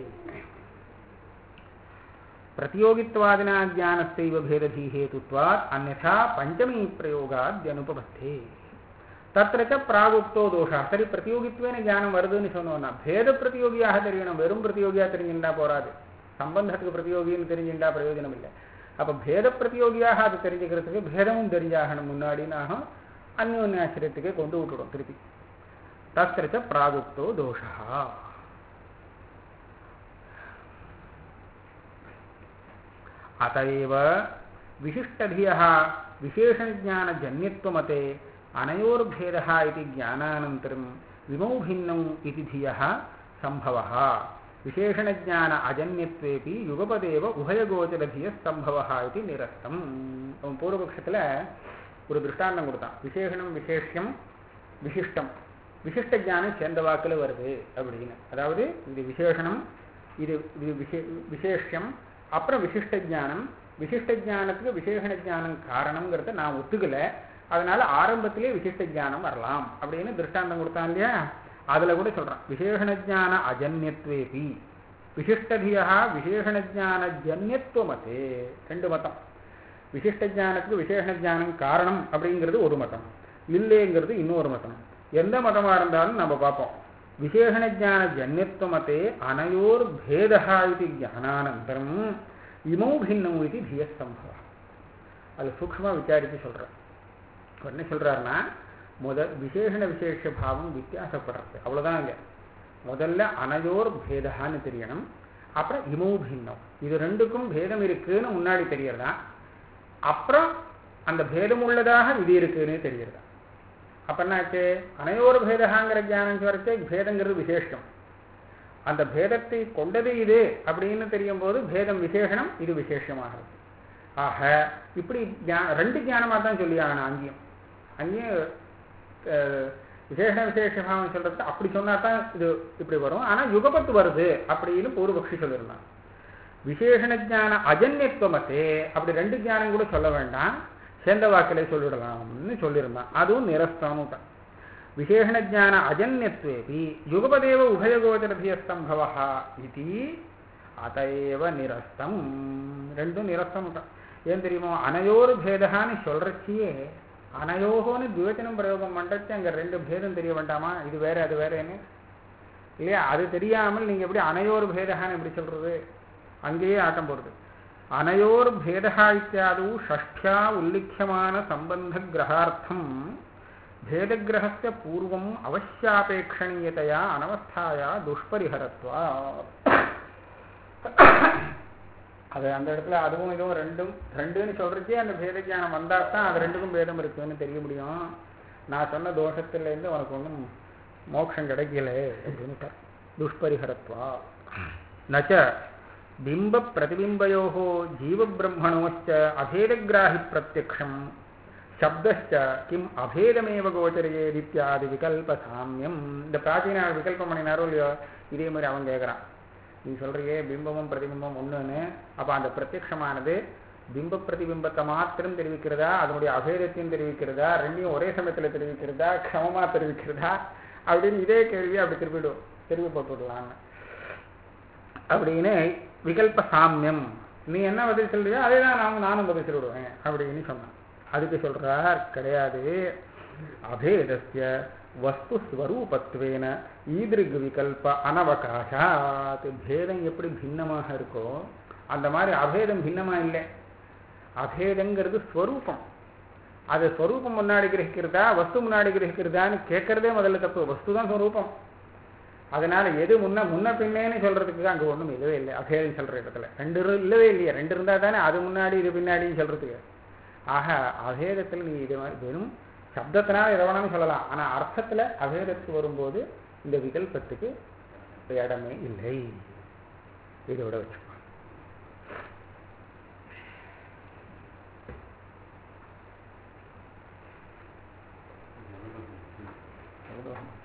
பிரதியோகித்வாதினா ஞானஸ்தைவ பேததி ஹேதுத்வாத் அந்நா பஞ்சமி பிரயோகாத்யனுபவத்தே தத்திரச்ச பிராகுப்தோ தோஷா சரி பிரதியோகித்வேன ஞானம் வருதுன்னு சொன்னோம்னா பேத பிரதியோகியாக தெரியணும் வெறும் பிரதியோகியா தெரிஞ்சுட்டா போராது சம்பந்தத்துக்கு பிரதியோகின்னு தெரிஞ்சுட்டா பிரயோஜனம் இல்லை அப்ப பேத பிரதியோகியாக அது தெரிஞ்சுக்கிறதுக்கு பேதமும் தெரிஞ்சாகணும் முன்னாடினாக அந்யோன்யாசிரியத்துக்கு கொண்டு விட்டுடும் திருப்பி தத்திரச்ச பிராகுப்தோ தோஷா अत एव विशिष्टधियः विशेषज्ञानजन्यत्वमते अनयोर्भेदः इति ज्ञानानन्तरं विमौ भिन्नौ इति धियः सम्भवः विशेषणज्ञान अजन्यत्वेपि युगपदेव उभयगोचरधियस्तम्भवः इति निरस्तम् அவன் பூர்வபக்ஷத்தில் ஒரு திருஷ்டாந்தம் கொடுத்தான் விசேஷணம் விசேஷம் விசிஷ்டம் விசிஷ்ட ஞானம் சேர்ந்த வாக்கில் வருது அப்படின்னு அதாவது இது விசேஷணம் இது இது விசே விசேஷம் அப்புறம் விசிஷ்ட ஞானம் விசிஷ்ட ஞானத்துக்கு விசேஷண ஞானம் காரணங்கிறத நான் ஒத்துக்கல அதனால ஆரம்பத்திலே விசிஷ்ட ஞானம் வரலாம் அப்படின்னு திருஷ்டாந்தம் கொடுத்தான் இல்லையா அதுல கூட சொல்றான் விசேஷண ஞான அஜன்யத்வேபி விசிஷ்டதியா விசேஷண ஞான ஜன்யத்துவமத்தே ரெண்டு மதம் விசிஷ்ட ஞானத்துக்கு விசேஷண ஞானம் காரணம் அப்படிங்கிறது ஒரு மதம் இல்லைங்கிறது இன்னொரு மதம் எந்த மதமா இருந்தாலும் நம்ம பார்ப்போம் விசேஷண ஜான ஜன்யத்துவமத்தே அனையோர் பேதா இது ஞானானந்தரம் இமௌ பின்னம் இது தியஸ்தம்பவ அது சூக்ஷ்மா விசாரித்து சொல்றார் இப்ப என்ன சொல்றாருன்னா முதல் விசேஷண விசேஷ பாவம் வித்தியாசப்படுறது அவ்வளவுதான் இங்க முதல்ல அனையோர் பேதகான்னு தெரியணும் அப்புறம் இமௌ பின்னம் இது ரெண்டுக்கும் பேதம் இருக்குன்னு முன்னாடி தெரியறதா அப்புறம் அந்த பேதம் உள்ளதாக இது இருக்குன்னு தெரியறதா அப்ப என்னாச்சு அனையோர் பேதகாங்கிற ஞானம் சொல்றச்சே பேதங்கிறது விசேஷம் அந்த பேதத்தை கொண்டது இது அப்படின்னு தெரியும் போது பேதம் விசேஷனம் இது விசேஷமாகிறது ஆக இப்படி ஞா- ரெண்டு ஞானமா தான் சொல்லி ஆகணும் அங்கேயும் அங்கேயும் அஹ், விசேஷ விசேஷபாவம் சொல்றது அப்படி சொன்னா தான் இது இப்படி வரும் ஆனா யுகபத்து வருது அப்படின்னு பூர்வபக்ஷி சொல்லியிருந்தான் விசேஷண ஞான அஜன்யத்துவமத்தே அப்படி ரெண்டு ஞானம் கூட சொல்ல வேண்டாம் சேர்ந்த வாக்கிலே சொல்லிடலாம்னு சொல்லியிருந்தான் அதுவும் நிரஸ்தமும் தான் விசேஷண ஜான அஜன்யத்வேபி யுகபதேவ உபயகோச்சரதியஸ்தம்பவா இது அதைவ நிரஸ்தம் ரெண்டும் நிரஸ்தம் தான் ஏன் தெரியுமோ அனையோர் பேதகான்னு சொல்றச்சியே அனையோகோன்னு துவச்சனம் பிரயோகம் பண்றச்சு அங்க ரெண்டு பேதம் தெரிய வேண்டாமா இது வேற அது வேறேன்னு இல்லையா அது தெரியாமல் நீங்க எப்படி அனையோர் பேதகான்னு எப்படி சொல்றது அங்கேயே ஆட்டம் போடுது அனையோர் பேதா இத்தியாதौ ஷஷ்ட்யா உல்லிख्यமான சம்பந்த கிரகார்த்தம் பேதகிரகஸ்ய பூர்வம் அவசியாபேட்சணீயதையா அனவஸ்தாயா துஷ்பரிஹரத்வா அது அந்த இடத்துல அதுவும் இதுவும் ரெண்டும் ரெண்டுன்னு சொல்றச்சே அந்த பேத ஞானம் வந்தா தான் அது ரெண்டுக்கும் பேதம் இருக்குன்னு தெரிய முடியும் நான் சொன்ன தோஷத்துல இருந்து உனக்கு ஒன்றும் மோட்சம் கிடைக்கல அப்படின்னு துஷ்பரிஹரத்வா நச்ச பிம்ப பிரதிபிம்பயோः ஜீவபிரம்மணோश्च அபேதகிராஹி பிரத்யக்ஷம் சப்தश्च கிம் அபேதமேவ கோச்சரேதித்யாதி விகல்ப சாமியம் இந்த பிராச்சீன விகல்பம் பண்ணினாரோ இல்லையோ இதே மாதிரி அவன் கேட்குறான் நீ சொல்றியே பிம்பமும் பிரதிபிம்பம் ஒண்ணுன்னு அப்ப அந்த பிரத்யக்ஷமானது பிம்ப பிரதிபிம்பத்தை மாத்திரம் தெரிவிக்கிறதா அதனுடைய அபேதத்தையும் தெரிவிக்கிறதா ரெண்டையும் ஒரே சமயத்துல தெரிவிக்கிறதா க்ஷமமா தெரிவிக்கிறதா அப்படின்னு இதே கேள்வியை அப்படி திருப்பிடும் திருப்பி போட்டு விடலான்னு அப்படின்னு விகல்ப சாமியம் நீ என்ன பதில் சொல்றியோ அதே தான் நான் நானும் பதில் சொல்லிவிடுவேன் அப்படின்னு சொன்னான் அதுக்கு சொல்றார் கிடையாது அபேதஸ்ய வஸ்து ஸ்வரூபத்வேன ஈதிருக் விகல்ப அனவகாசாத் பேதம் எப்படி பின்னமாக இருக்கோ அந்த மாதிரி அபேதம் பின்னமா இல்லை அபேதங்கிறது ஸ்வரூபம் அது ஸ்வரூபம் முன்னாடி கிரகிக்கிறதா வஸ்து முன்னாடி கிரகிக்கிறதான்னு கேட்கறதே முதல்ல தப்பு வஸ்து தான் ஸ்வரூபம் அதனால எது முன்ன முன்ன பின்னேன்னு சொல்றதுக்கு அங்க ஒண்ணும் இல்லவே இல்லை அபேதம் சொல்ற இடத்துல ரெண்டு இரு- இல்லவே இல்லையே ரெண்டு இருந்தா தானே அது முன்னாடி இது பின்னாடின்னு சொல்றதுக்கு ஆக அபேதத்தில் நீ இது மாதிரி வெறும் சப்தத்தினால எதை வேணாலும் சொல்லலாம் ஆனா அர்த்தத்துல அபேதத்துக்கு வரும்போது இந்த விகல்பத்துக்கு இடமே இல்லை இதோட வச்சுக்கோ எவ்வளவு?